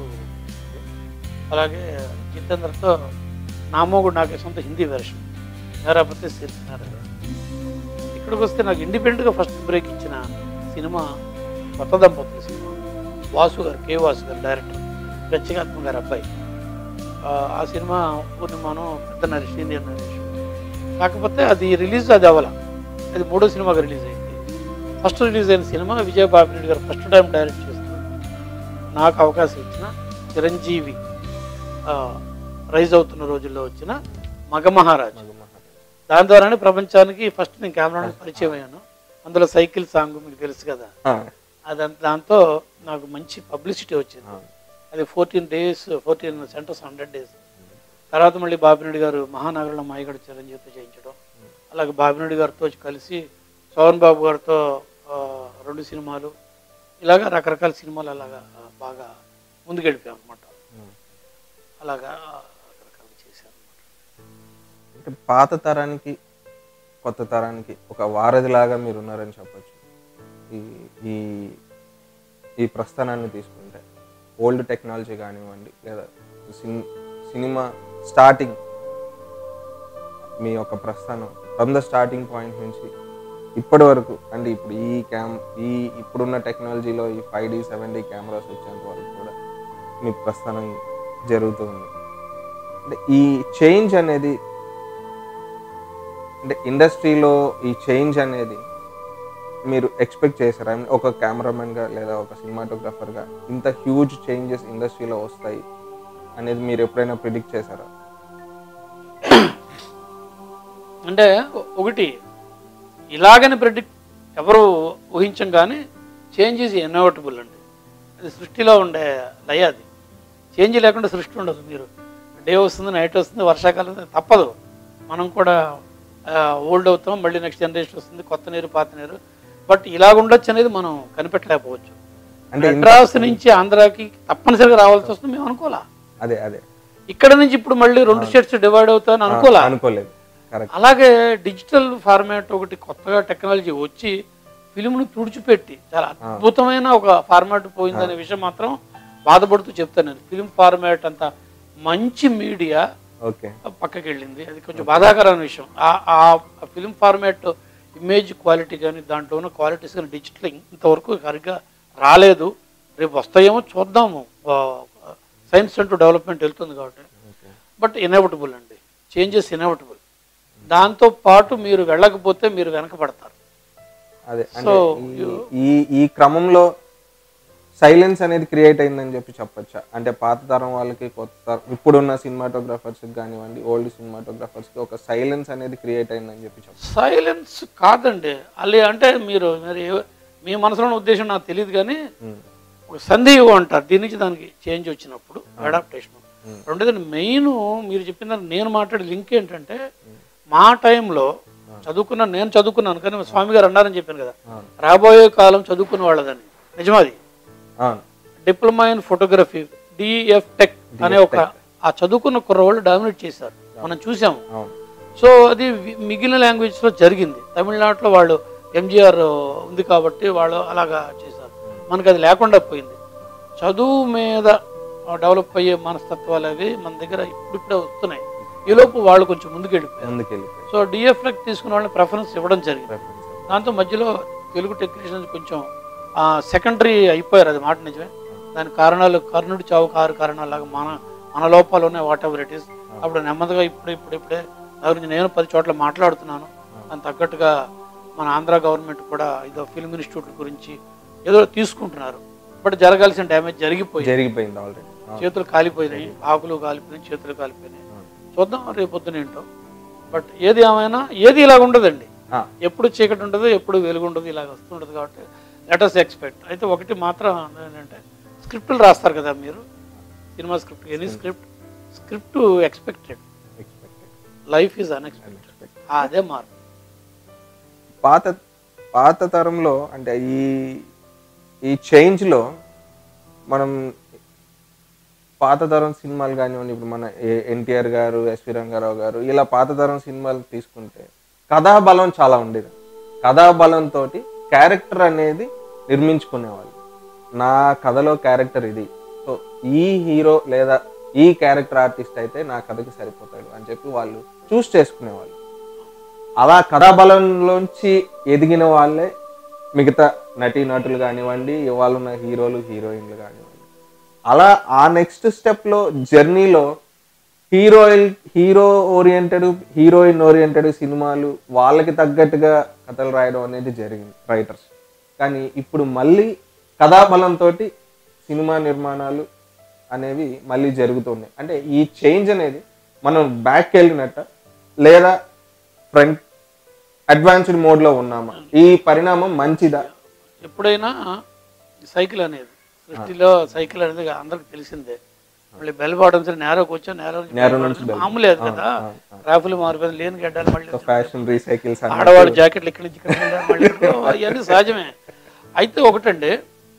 అలాగే జితేంద్రతో నామోగుడు నాకే సొంత హిందీ వెర్షన్ నేరాపతి సిరిసినారు ఇక్కడికి వస్తే నాకు ఇండిపెండెంట్గా ఫస్ట్ బ్రేక్ ఇచ్చిన సినిమా కొత్త దంపతుల సినిమా వాసు గారు కే వాసు గారు డైరెక్టర్ ప్రత్యేగాత్మ గారు అబ్బాయి ఆ, ఆ సినిమా పూర్ణిమాను పెద్ద నరేష్ ఇండియన్ నరేష్ కాకపోతే అది రిలీజ్ అది అవ్వాల అది మూడో సినిమాగా రిలీజ్ అయింది ఫస్ట్ రిలీజ్ అయిన సినిమా విజయ్ బాబిరెడ్డి గారు ఫస్ట్ టైం డైరెక్ట్ చేస్తున్నారు నాకు అవకాశం ఇచ్చిన చిరంజీవి ఆ, రైజ్ అవుతున్న రోజుల్లో వచ్చిన మగ మహారాజ్ మగ మహారాజు. దాని ద్వారానే ప్రపంచానికి ఫస్ట్ నేను కెమెరా పరిచయం అయ్యాను అందులో సైకిల్ సాంగ్ మీకు తెలుసు కదా ఆ, అది దాంతో నాకు మంచి పబ్లిసిటీ వచ్చింది అవును. అది fourteen days fourteen centres hundred days తర్వాత మళ్ళీ బాబిరెడ్డి గారు మహానగరంలో మాయగడ చిరంజీవితో చేయించడం అలాగే బాబిరెడ్డి గారితో కలిసి సోహన్ బాబు గారితో ఆ, రెండు సినిమాలు ఇలాగా రకరకాల సినిమాలు అలాగా ఆ, బాగా ముందుకెళ్ళిపోయాం అనమాట ఉమ్. అలాగా రకరకాలు చేశాను అంటే పాత తరానికి కొత్త తరానికి ఒక వారధిలాగా మీరు ఉన్నారని చెప్పొచ్చు ఈ ఈ ఈ ప్రస్థానాన్ని తీసుకుంటే ఓల్డ్ టెక్నాలజీ కానివ్వండి లేదా సిన్ సినిమా స్టార్టింగ్ మీ యొక్క ప్రస్థానం ఫ్రమ్ ద స్టార్టింగ్ పాయింట్ నుంచి ఇప్పటి వరకు అంటే ఇప్పుడు ఈ క్యామ్ ఈ ఇప్పుడున్న టెక్నాలజీలో ఈ five D seven D cameras వచ్చేంత వరకు కూడా మీ ప్రస్థానం జరుగుతూ ఉంది అంటే ఈ చేంజ్ అనేది అంటే ఇండస్ట్రీలో ఈ చేంజ్ అనేది మీరు ఎక్స్పెక్ట్ చేశారా I mean, ఒక కెమెరామెన్గా లేదా ఒక సినిమాటోగ్రాఫర్గా ఇంత హ్యూజ్ చేంజెస్ ఇండస్ట్రీలో వస్తాయి అనేది మీరు ఎప్పుడైనా ప్రిడిక్ట్ చేశారా అంటే ఒకటి ఇలాగని ప్రెడిక్ట్ ఎవరు ఊహించం కానీ చేంజ్ ఈజ్ ఇన్నోవటబుల్ అండి అది సృష్టిలో ఉండే లయ అది చేంజ్ లేకుండా సృష్టి ఉండదు మీరు డే వస్తుంది నైట్ వస్తుంది వర్షాకాలం వస్తుంది, తప్పదు మనం కూడా ఓల్డ్ అవుతాం మళ్ళీ నెక్స్ట్ జనరేషన్ వస్తుంది కొత్త నీరు పాత నీరు బట్ ఇలాగ ఉండొచ్చు అనేది మనం కనిపెట్టలేకపోవచ్చు అంటే ఇంత- మెడ్రాస్ నుంచి ఆంధ్రాకి తప్పనిసరిగా రావాల్సి వస్తుంది మేము అనుకోలే అదే అదే ఇక్కడ నుంచి ఇప్పుడు మళ్ళీ రెండు స్టేట్స్ డివైడ్ అవుతాయని అనుకోలే అనుకోలేదు కరెక్ట్ అలాగే డిజిటల్ ఫార్మాట్ ఒకటి కొత్తగా టెక్నాలజీ వచ్చి ఫిలింను తుడిచిపెట్టి చాలా అద్భుతమైన ఒక ఫార్మాట్ పోయిందనే విషయం మాత్రం బాధపడుతూ చెప్తాను నేను ఫిలిం ఫార్మాట్ అంత మంచి మీడియా ఓకే పక్కకి వెళ్ళింది అది కొంచెం బాధాకరమైన విషయం ఆ- ఆ ఫిలిం ఫార్మాట్ ఇమేజ్ క్వాలిటీ కానీ దాంట్లో ఉన్న క్వాలిటీస్ కానీ డిజిటల్ ఇంతవరకు సరిగ్గా రాలేదు రేపు వస్తాయేమో చూద్దాము సైన్స్ సెంటర్ డెవలప్మెంట్ వెళ్తుంది కాబట్టి ఓకే బట్ ఇన్ఎవిటబుల్ అండి చేంజెస్ ఇన్ఎవిటబుల్ దాంతో పాటు మీరు వెళ్ళకపోతే మీరు వెనకబడతారు అదే అంటే So, ఈ- ఈ ఈ క్రమంలో సైలెన్స్ అనేది క్రియేట్ అయిందని చెప్పి చెప్పొచ్చా అంటే పాత తరం వాళ్ళకి కొత్త తరం ఇప్పుడున్న సినిమాటోగ్రాఫర్స్ కానివ్వండి ఓల్డ్ సినిమాటోగ్రాఫర్స్ కి ఒక సైలెన్స్ అనేది క్రియేట్ అయిందని చెప్పి చెప్పచ్చు సైలెన్స్ కాదండి అల్లి అంటే మీరు మరి ఏ- మీ మనసులో ఉన్న ఉద్దేశం నాకు తెలియదు కానీ ఒక సందేహం అంటారు దీని నుంచి దానికి చేంజ్ వచ్చినప్పుడు అడాప్టేషన్ రెండోది మెయిన్ మీరు చెప్పిన దానికి నేను మాట్లాడే లింక్ ఏంటంటే మా టైంలో చదువుకున్న నేను చదువుకున్నాను కానీ స్వామి గారు అన్నారని చెప్పాను కదా రాబోయే కాలం చదువుకున్న వాళ్ళదని నిజమాది అవును diploma in photography DF tech అనే ఒక ఆ చదువుకున్న కుర్రవాళ్ళు డామినేట్ చేశారు మనం చూసాము అవును సో అది వి- మిగిలిన లాంగ్వేజ్లో జరిగింది తమిళనాడులో వాళ్ళు ఎంజిఆర్ ఉంది కాబట్టి వాళ్ళు అలాగా చేశారు మనకు అది లేకుండా పోయింది చదువు మీద డెవలప్ అయ్యే మనస్తత్వాలు అవి మన దగ్గర ఇప్పుడిప్పుడే వస్తున్నాయి ఈలోపు వాళ్ళు కొంచెం ముందుకు వెళ్ళిపోయారు ముందుకెళ్ళిపోయి సో డిఎఫ్ఎక్ తీసుకున్న వాళ్ళని ప్రిఫరెన్స్ ఇవ్వడం జరిగింది Reference. దాంతో మధ్యలో తెలుగు టెక్నీషియన్స్ కొంచెం సెకండరీ అయిపోయారు అది మాట నిజమే దాని కారణాలు కర్ణుడి చావుకు ఆరు కారణాలు లాగా మన మన లోపాలు ఉన్నాయి వాట్ ఎవర్ ఇట్ ఈస్ అప్పుడు నెమ్మదిగా ఇప్పుడు ఇప్పుడు ఇప్పుడే దాని గురించి నేను పది చోట్ల మాట్లాడుతున్నాను దాని తగ్గట్టుగా మన ఆంధ్ర గవర్నమెంట్ కూడా ఏదో ఫిల్మ్ ఇన్స్టిట్యూట్ గురించి ఏదో తీసుకుంటున్నారు బట్ జరగాల్సిన డ్యామేజ్ జరిగిపోయింది జరిగిపోయింది ఆల్రెడీ చేతులు కాలిపోయినాయి ఆకులు కాలిపోయినాయి చేతులు కాలిపోయినాయి చూద్దాం రేపు పొద్దున ఏంటో బట్ ఏది ఏమైనా ఏది ఇలాగ ఉండదండి ఎప్పుడు చీకటి ఉండదు ఎప్పుడు వెలుగు ఉండదు ఇలాగ వస్తుండదు కాబట్టి లెటర్స్ ఎక్స్పెక్ట్ అయితే ఒకటి మాత్రం ఏంటంటే స్క్రిప్టులు రాస్తారు కదా మీరు సినిమా script any script script expected life is unexpected అదే మార్పు పాత పాత తరంలో అంటే ఈ ఈ చేంజ్లో మనం పాత తరం సినిమాలు కానివ్వండి ఇప్పుడు మన ఎన్టీఆర్ గారు ఎస్వి రంగారావు గారు ఇలా పాత తరం సినిమాలు తీసుకుంటే కథాబలం చాలా ఉండేది కథాబలంతో క్యారెక్టర్ అనేది నిర్మించుకునేవాళ్ళు నా కథలో క్యారెక్టర్ ఇది సో ఈ హీరో లేదా ఈ క్యారెక్టర్ ఆర్టిస్ట్ అయితే నా కథకి సరిపోతాడు అని చెప్పి వాళ్ళు చూస్ చేసుకునేవాళ్ళు అలా కథాబలంలోంచి ఎదిగిన వాళ్ళే మిగతా నటీనటులు కానివ్వండి ఇవాళ ఉన్న హీరోలు హీరోయిన్లు కానివ్వండి అలా ఆ నెక్స్ట్ స్టెప్లో జర్నీలో heroine hero oriented heroine oriented సినిమాలు వాళ్ళకి తగ్గట్టుగా కథలు రాయడం అనేది జరిగింది రైటర్స్ కానీ ఇప్పుడు మళ్ళీ కథాబలంతో సినిమా నిర్మాణాలు అనేవి మళ్ళీ జరుగుతున్నాయి అంటే ఈ చేంజ్ అనేది మనం బ్యాక్ వెళ్ళినట్ట లేదా ఫ్రంట్ అడ్వాన్స్డ్ మోడ్లో ఉన్నామా ఈ పరిణామం మంచిదా ఎప్పుడైనా సైకిల్ అనేది సృష్టిలో సైకిల్ అనేది అందరికి తెలిసిందే మళ్ళీ బెల్ బాటమ్స్ నేరో కూర్చో నేరో నుంచి నేరో బెల్ నుంచి బాటమ్స్ బెల్. మామూలేదు కదా ఆ, రాఫులు మారిపోయింది లేని గడ్డాలు మళ్ళీ ఫ్యాషన్ రీసైకిల్స్ ఆడవాళ్ళు జాకెట్లు ఇక్కడి నుంచి ఇక్కడికి వెళ్ళారు, మళ్ళీ ఇక్కడికి వెళ్ళారు. అవన్నీ సహజమే అయితే ఒకటండి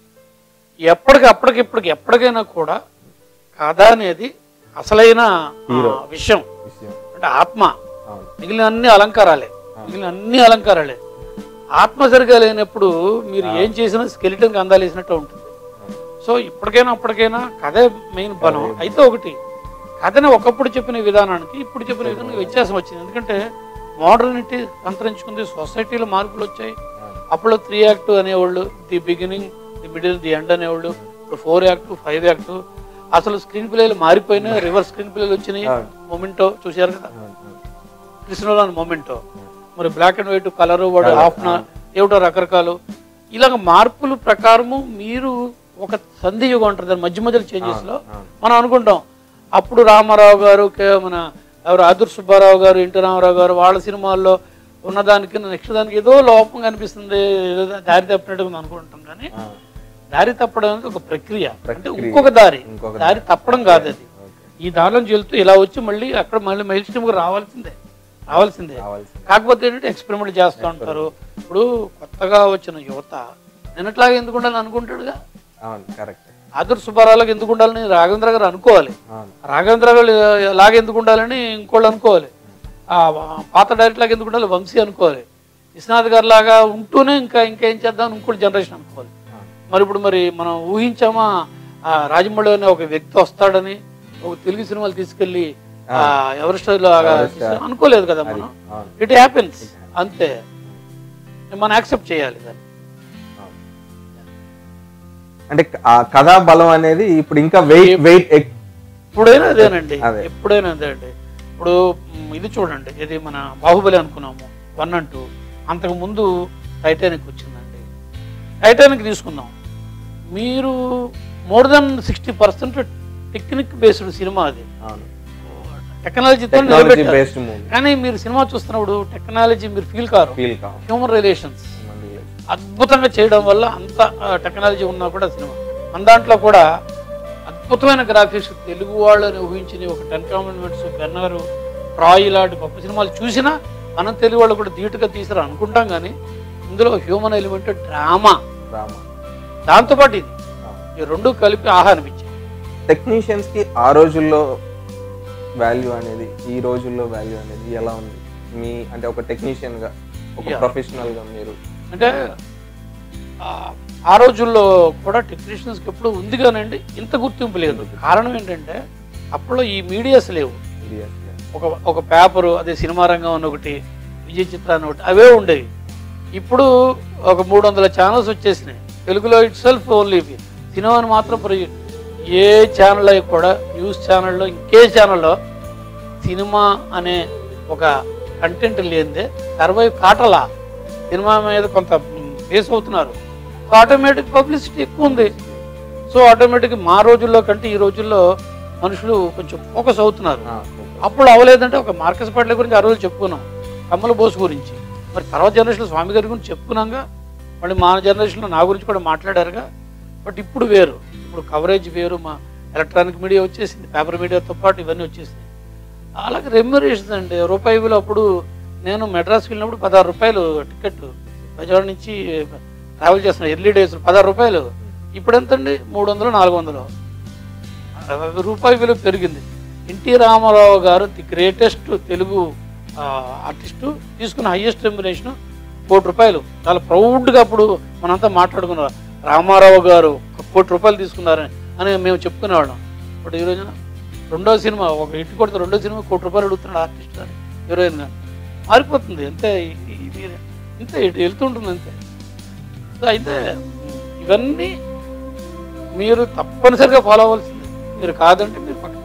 ఎప్పటికి అప్పటికి ఇప్పటికి ఎప్పటికైనా కూడా కథ అనేది అసలైన ఆ, విషయం విషయం అంటే ఆత్మ అవును మిగిలిన అన్ని అలంకారాలే మిగిలిన అన్ని అలంకారాలే ఆత్మ సరిగా లేనప్పుడు మీరు ఏం చేసినా స్కెలిటన్కి అందాలేసినట్టు ఉంటుంది సో ఇప్పటికైనా అప్పటికైనా కథే మెయిన్ బలం అయితే ఒకటి కథని ఒకప్పుడు చెప్పిన విధానానికి ఇప్పుడు చెప్పిన విధానానికి వ్యత్యాసం వచ్చింది ఎందుకంటే మోడర్నిటీ అంతరించుకుంది సొసైటీలో మార్పులు వచ్చాయి అప్పుడు త్రీ యాక్ట్ అనేవాళ్ళు the beginning the middle the end అనేవాళ్ళు ఇప్పుడు ఫోర్ యాక్ట్ ఫైవ్ యాక్ట్ అసలు స్క్రీన్ ప్లేలు మారిపోయినాయి రివర్స్ స్క్రీన్ ప్లేలు వచ్చినాయి మొమెంటో చూశారు కదా అవును, అవును. కృష్ణలోని మొమెంటో మరి బ్లాక్ అండ్ వైట్ కలర్ వాడు హాఫ్ ఏమిటో రకరకాలు ఇలాగ మార్పుల ప్రకారము మీరు ఒక సంధి యుగం అంటారు దాని మధ్య మధ్యలో చేంజెస్ లో మనం అనుకుంటాం అప్పుడు రామారావు గారు కే- మన ఎవరు ఆదుర్ సుబ్బారావు గారు ఎన్టీ రామారావు గారు వాళ్ళ సినిమాల్లో ఉన్నదానికి నెక్స్ట్ దానికి ఏదో లోపం కనిపిస్తుంది ఏదో దారి తప్పినట్టుగా ఉంది అనుకుంటాం కానీ ఆ, దారి తప్పడం అనేది ఒక ప్రక్రియ అంటే ప్రక్రియ. ఇంకొక దారి ఇంకొక దారి తప్పడం కాదు అది ఓకే. ఈ దారిలో వెళ్తూ ఇలా వచ్చి మళ్ళీ అక్కడ మళ్ళీ మైల్ స్ట్రీమ్కి రావాల్సిందే రావాల్సిందే కావాల్సింది కాకపోతే ఏంటంటే ఎక్స్పెరిమెంట్ చేస్తూ ఉంటారు ఇప్పుడు కొత్తగా వచ్చిన యువత నిన్నట్లాగా ఎందుకు ఉండాలని అనుకుంటాడుగా అవును కరెక్ట్ ఆదుర్ సుబ్బారావులకు ఎందుకు ఉండాలని రాఘవేంద్ర గారు అనుకోవాలి అవును రాఘవేంద్ర గారు లాగా ఎందుకు ఉండాలని ఇంకోళ్ళు అనుకోవాలి ఆ పాత డైరెక్ట్ లాగా ఎందుకు ఉండాలి వంశీ అనుకోవాలి విశ్వనాథ్ గారి లాగా ఉంటూనే ఇంకా ఇంకా ఏం చేద్దాం ఇంకోటి జనరేషన్ అనుకోవాలి అవును. మరి ఇప్పుడు మరి మనం ఊహించామా ఆ రాజమౌళి అనే ఒక వ్యక్తి వస్తాడని ఒక తెలుగు సినిమాలు తీసుకెళ్లి ఆ ఎవరెస్ట్ లాగా తీసుకెళ్ళి అనుకోలేదు కదా మనం అవును ఇట్ హ్యాపెన్స్ అంతే మనం యాక్సెప్ట్ చేయాలి దాన్ని అవును. అంటే ఆ కథా బలం అనేది ఇప్పుడు ఇంకా వెయిట్ వెయిట్ ఎప్పుడైనా అదేనండి అదే. ఎప్పుడైనా అదే అండి ఇప్పుడు మ్, ఇది చూడండి ఇది మన బాహుబలి అనుకున్నాము వన్ అండ్ టూ అంతకు ముందు టైటానిక్ వచ్చిందండి టైటానిక్ తీసుకుందాం మీరు more than sixty percent technique based సినిమా అది అవును టెక్నాలజీతో టెక్నాలజీ నిలబెట్టారు బేస్డ్ మూవీ కానీ మీరు సినిమా చూస్తున్నప్పుడు టెక్నాలజీ మీరు ఫీల్ కారు ఫీల్ కావాలి హ్యూమన్ రిలేషన్స్ మళ్ళీ అద్భుతంగా చేయడం వల్ల అంత టెక్నాలజీ ఉన్నా కూడా సినిమా మన దాంట్లో కూడా అద్భుతమైన గ్రాఫిక్స్ తెలుగు వాళ్ళని ఊహించిన ఒక టెన్ కామెంట్మెంట్స్ బెన్నరు ట్రాయ్ లాంటి గొప్ప సినిమాలు చూసినా మనం తెలుగు వాళ్ళు కూడా ధీటుగా తీసారు అనుకుంటాం కానీ ఇందులో హ్యూమన్ ఎలిమెంట్ డ్రామా రామ దాంతోపాటు ఇది ఈ రెండు కలిపి ఆహా అనిపించాయి టెక్నీషియన్స్ కి ఆ రోజుల్లో వాల్యూ అనేది ఈ రోజుల్లో వాల్యూ అనేది ఎలా ఉంది మీ అంటే ఒక టెక్నీషియన్ గా ఒక Yeah. ప్రొఫెషనల్ గా మీరు అంటే ఆ- ఆ రోజుల్లో కూడా టెక్నీషియన్స్కి ఎప్పుడు ఉంది కానండి ఇంత గుర్తింపు లేదు కారణం ఏంటంటే అప్పుడు ఈ మీడియాస్ లేవు serious గా. ఒక ఒక పేపరు అదే సినిమా రంగం అని ఒకటి విజయ చిత్రాన్ని ఒకటి అవే ఉండేవి ఇప్పుడు ఒక మూడు వందల ఛానల్స్ వచ్చేసినాయి తెలుగులో ఇట్ సెల్ఫ్ ఓన్లీ సినిమాని మాత్రం ప్ర- ఏ ఛానల్లో కూడా న్యూస్ ఛానల్లో ఇంకే ఛానల్లో సినిమా అనే ఒక కంటెంట్ లేనిదే సర్వైవ్ కాటలా సినిమా మీద కొంత బేస్ అవుతున్నారు సో ఆటోమేటిక్ పబ్లిసిటీ ఎక్కువ ఉంది సో ఆటోమేటిక్ మా రోజుల్లో కంటే ఈ రోజుల్లో మనుషులు కొంచెం ఫోకస్ అవుతున్నారు ఆ, okay. అప్పుడు అవ్వలేదంటే ఒక మార్కస్ పట్ల గురించి ఆ రోజు చెప్పుకున్నాం కమ్మల బోస్ గురించి మరి తర్వాత జనరేషన్ స్వామి గారి గురించి చెప్పుకున్నాగా మళ్ళీ మా జనరేషన్లో నా గురించి కూడా మాట్లాడారుగా బట్ ఇప్పుడు వేరు ఇప్పుడు కవరేజ్ వేరు మా ఎలక్ట్రానిక్ మీడియా వచ్చేసింది పేపర్ మీడియాతో పాటు ఇవన్నీ వచ్చేసింది అలాగే రెమ్యురేషన్ అండి రూపాయి విలువ అప్పుడు నేను మెడ్రాస్కి వెళ్ళినప్పుడు పదహారు రూపాయలు టికెట్ బజార్ నుంచి ట్రావెల్ చేస్తున్నా ఎర్లీ డేస్ పదహారు రూపాయలు ఇప్పుడు ఎంతండి మూడు వందలు నాలుగు వందలు అరవై రూపాయి విలువ పెరిగింది ఎన్టీ రామారావు గారు ది గ్రేటెస్ట్ తెలుగు ఆర్టిస్టు తీసుకున్న హైయెస్ట్ రెమ్యునేషన్ కోటి రూపాయలు చాలా ప్రౌడ్గా అప్పుడు మనంతా మాట్లాడుకున్నాం రామారావు గారు ఒక కోటి రూపాయలు తీసుకున్నారని అని మేము చెప్పుకునేవాళ్ళం ఇప్పుడు ఈ రోజున రెండో సినిమా ఒక ఇటు కొడితే రెండో సినిమా కోటి రూపాయలు అడుగుతున్నాడు ఆర్టిస్ట్ అని హీరోయిన్ గారు మారిపోతుంది అంతే ఈ- ఈ- ఇది ఇంతే ఇటు వెళ్తుంటుంది అంతే సో అయితే ఇవన్నీ మీరు తప్పనిసరిగా ఫాలో అవ్వాల్సిందే మీరు కాదంటే మీరు పక్కన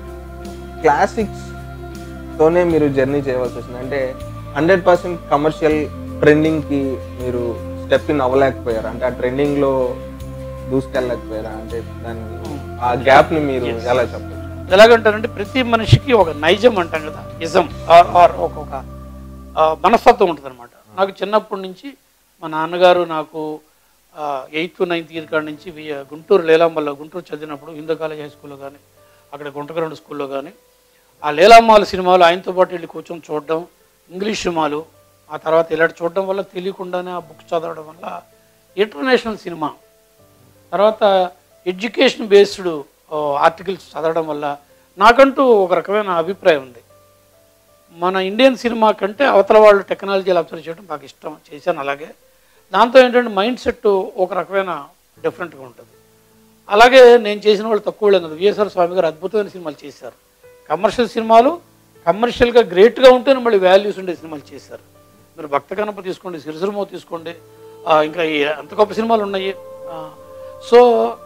క్లాసిక్స్ తోనే మీరు జర్నీ చేయవలసి వస్తుంది అంటే హండ్రెడ్ పర్సెంట్ కమర్షియల్ ట్రెండింగ్ కి మీరు స్టెప్ ఇన్ అవ్వలేకపోయారు అంటే ఆ ట్రెండింగ్ లో దూసుకెళ్ళలేకపోయారా అంటే దాన్ని ఆ గ్యాప్ ని మీరు ఎలా చెప్పచ్చు ఎలాగంటారంటే ప్రతి మనిషికి ఒక నైజం అంటాం కదా ఇజం ఆర్ ఆర్ ఒక్కొక్క ఆ, మనస్తత్వం ఉంటుంది అనమాట నాకు చిన్నప్పటి నుంచి మా నాన్నగారు నాకు ఎయిత్ నైన్త్ ఇయర్ కాడ నుంచి వి- గుంటూరు లేలాంబల్లో గుంటూరు చదివినప్పుడు హిందూ కాలేజ్ హై స్కూల్లో కానీ అక్కడ గుంటగరండు స్కూల్లో కానీ ఆ లేలాంబాల సినిమాలు ఆయనతో పాటు వెళ్ళి కూర్చొని చూడడం ఇంగ్లీష్ సినిమాలు ఆ తర్వాత ఇలాంటి చూడడం వల్ల తెలియకుండానే ఆ బుక్ చదవడం వల్ల ఇంటర్నేషనల్ సినిమా తర్వాత ఎడ్యుకేషన్ బేస్డ్ ఆర్టికల్స్ చదవడం వల్ల నాకంటూ ఒక రకమైన అభిప్రాయం ఉంది మన ఇండియన్ సినిమా కంటే అవతల వాళ్ళు టెక్నాలజీలు అబ్జర్వ్ చేయడం నాకు ఇష్టం చేశాను అలాగే దాంతో ఏంటంటే మైండ్ సెట్ ఒక రకమైన డిఫరెంట్గా ఉంటుంది అలాగే నేను చేసిన వాళ్ళు తక్కువ లేదు కదా విఎస్ఆర్ స్వామి గారు అద్భుతమైన సినిమాలు చేశారు కమర్షియల్ సినిమాలు కమర్షియల్గా గ్రేట్గా ఉంటేనే మళ్ళీ వాల్యూస్ ఉండే సినిమాలు చేశారు మీరు భక్త కనప తీసుకోండి సిరిసిరిమో తీసుకోండి ఆ, ఇంకా ఈ అంత గొప్ప సినిమాలు ఉన్నాయి ఆ, సో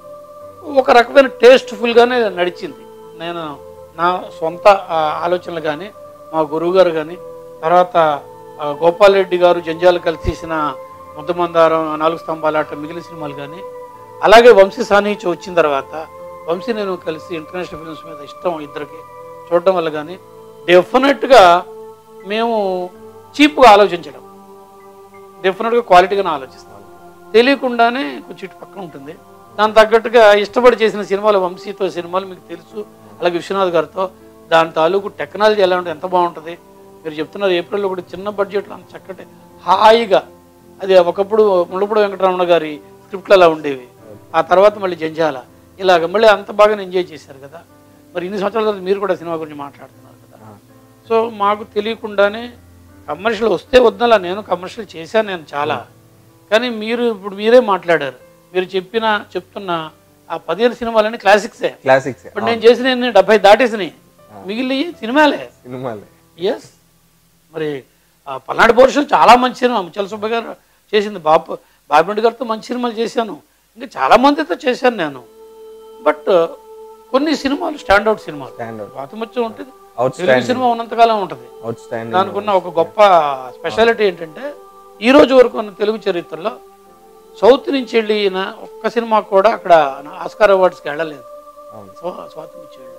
ఒక రకమైన టేస్ట్ఫుల్గానే నడిచింది నేను నా సొంత ఆ, ఆలోచనలు కానీ మా గురువు గారు కానీ తర్వాత ఆ, గోపాల్ రెడ్డి గారు జంజాలు కలిసి తీసిన ముద్దమందారం నాలుగు స్తంభాలాట మిగిలిన సినిమాలు కానీ అలాగే వంశీ సాన్నిహిత్యం వచ్చిన తర్వాత వంశీ నేను కలిసి ఇంటర్నేషనల్ ఫిల్మ్స్ మీద ఇష్టం ఇద్దరికి చూడడం వల్ల కానీ డెఫినెట్గా మేము చీప్గా ఆలోచించడం డెఫినెట్గా క్వాలిటీగానే ఆలోచిస్తాం తెలియకుండానే కొంచెం ఇటు పక్కన ఉంటుంది దాని తగ్గట్టుగా ఇష్టపడి చేసిన సినిమాలు వంశీతో సినిమాలు మీకు తెలుసు అలాగే విశ్వనాథ్ గారితో దాని తాలూకు టెక్నాలజీ ఎలా ఉంటుంది ఎంత బాగుంటుంది మీరు చెప్తున్నారు ఏప్రిల్లో కూడా చిన్న బడ్జెట్లో అంత చక్కటి హాయిగా అది ఒకప్పుడు ముళ్ళపూడి వెంకటరమణ గారి స్క్రిప్ట్లు అలా ఉండేవి ఆ తర్వాత మళ్ళీ జంజాల ఇలాగ మళ్ళీ అంత బాగా ఎంజాయ్ చేశారు కదా మరి ఇన్ని సంవత్సరాల తర్వాత మీరు కూడా సినిమా గురించి మాట్లాడుతున్నారు కదా సో మాకు తెలియకుండానే కమర్షియల్ వస్తే వద్దలా నేను కమర్షియల్ చేశాను నేను చాలా కానీ మీరు ఇప్పుడు మీరే మాట్లాడారు మీరు చెప్పిన చెప్తున్న ఆ పదిహేను సినిమాలన్నీ క్లాసిక్సే క్లాసిక్స్ ఇప్పుడు నేను చేసిన డెబ్బై దాటేసినాయి మిగిలి సినిమాలే సినిమాలే ఎస్ మరి ఆ పల్నాడు పౌరుషం చాలా మంచి సినిమా ముచ్చల సుబ్బ గారు చేసింది బాపు బాబిరెడ్డి గారితో మంచి సినిమాలు చేశాను ఇంకా చాలా మందితో చేశాను నేను బట్ కొన్ని సినిమాలు స్టాండర్డ్ సినిమాలు స్టాండర్డ్ బాతుమచ్చం ఉంటుంది అవుట్ తెలుగు సినిమా ఉన్నంతకాలం ఉంటుంది అవుట్ స్టాండింగ్ దానికి ఉన్న ఒక గొప్ప స్పెషాలిటీ ఏంటంటే ఈ రోజు వరకు ఉన్న తెలుగు చరిత్రలో సౌత్ నుంచి వెళ్ళిన ఒక్క సినిమా కూడా అక్కడ ఆస్కార్ అవార్డ్స్కి వెళ్ళలేదు అవును స్వా- స్వాతం ఇచ్చేళ్ళు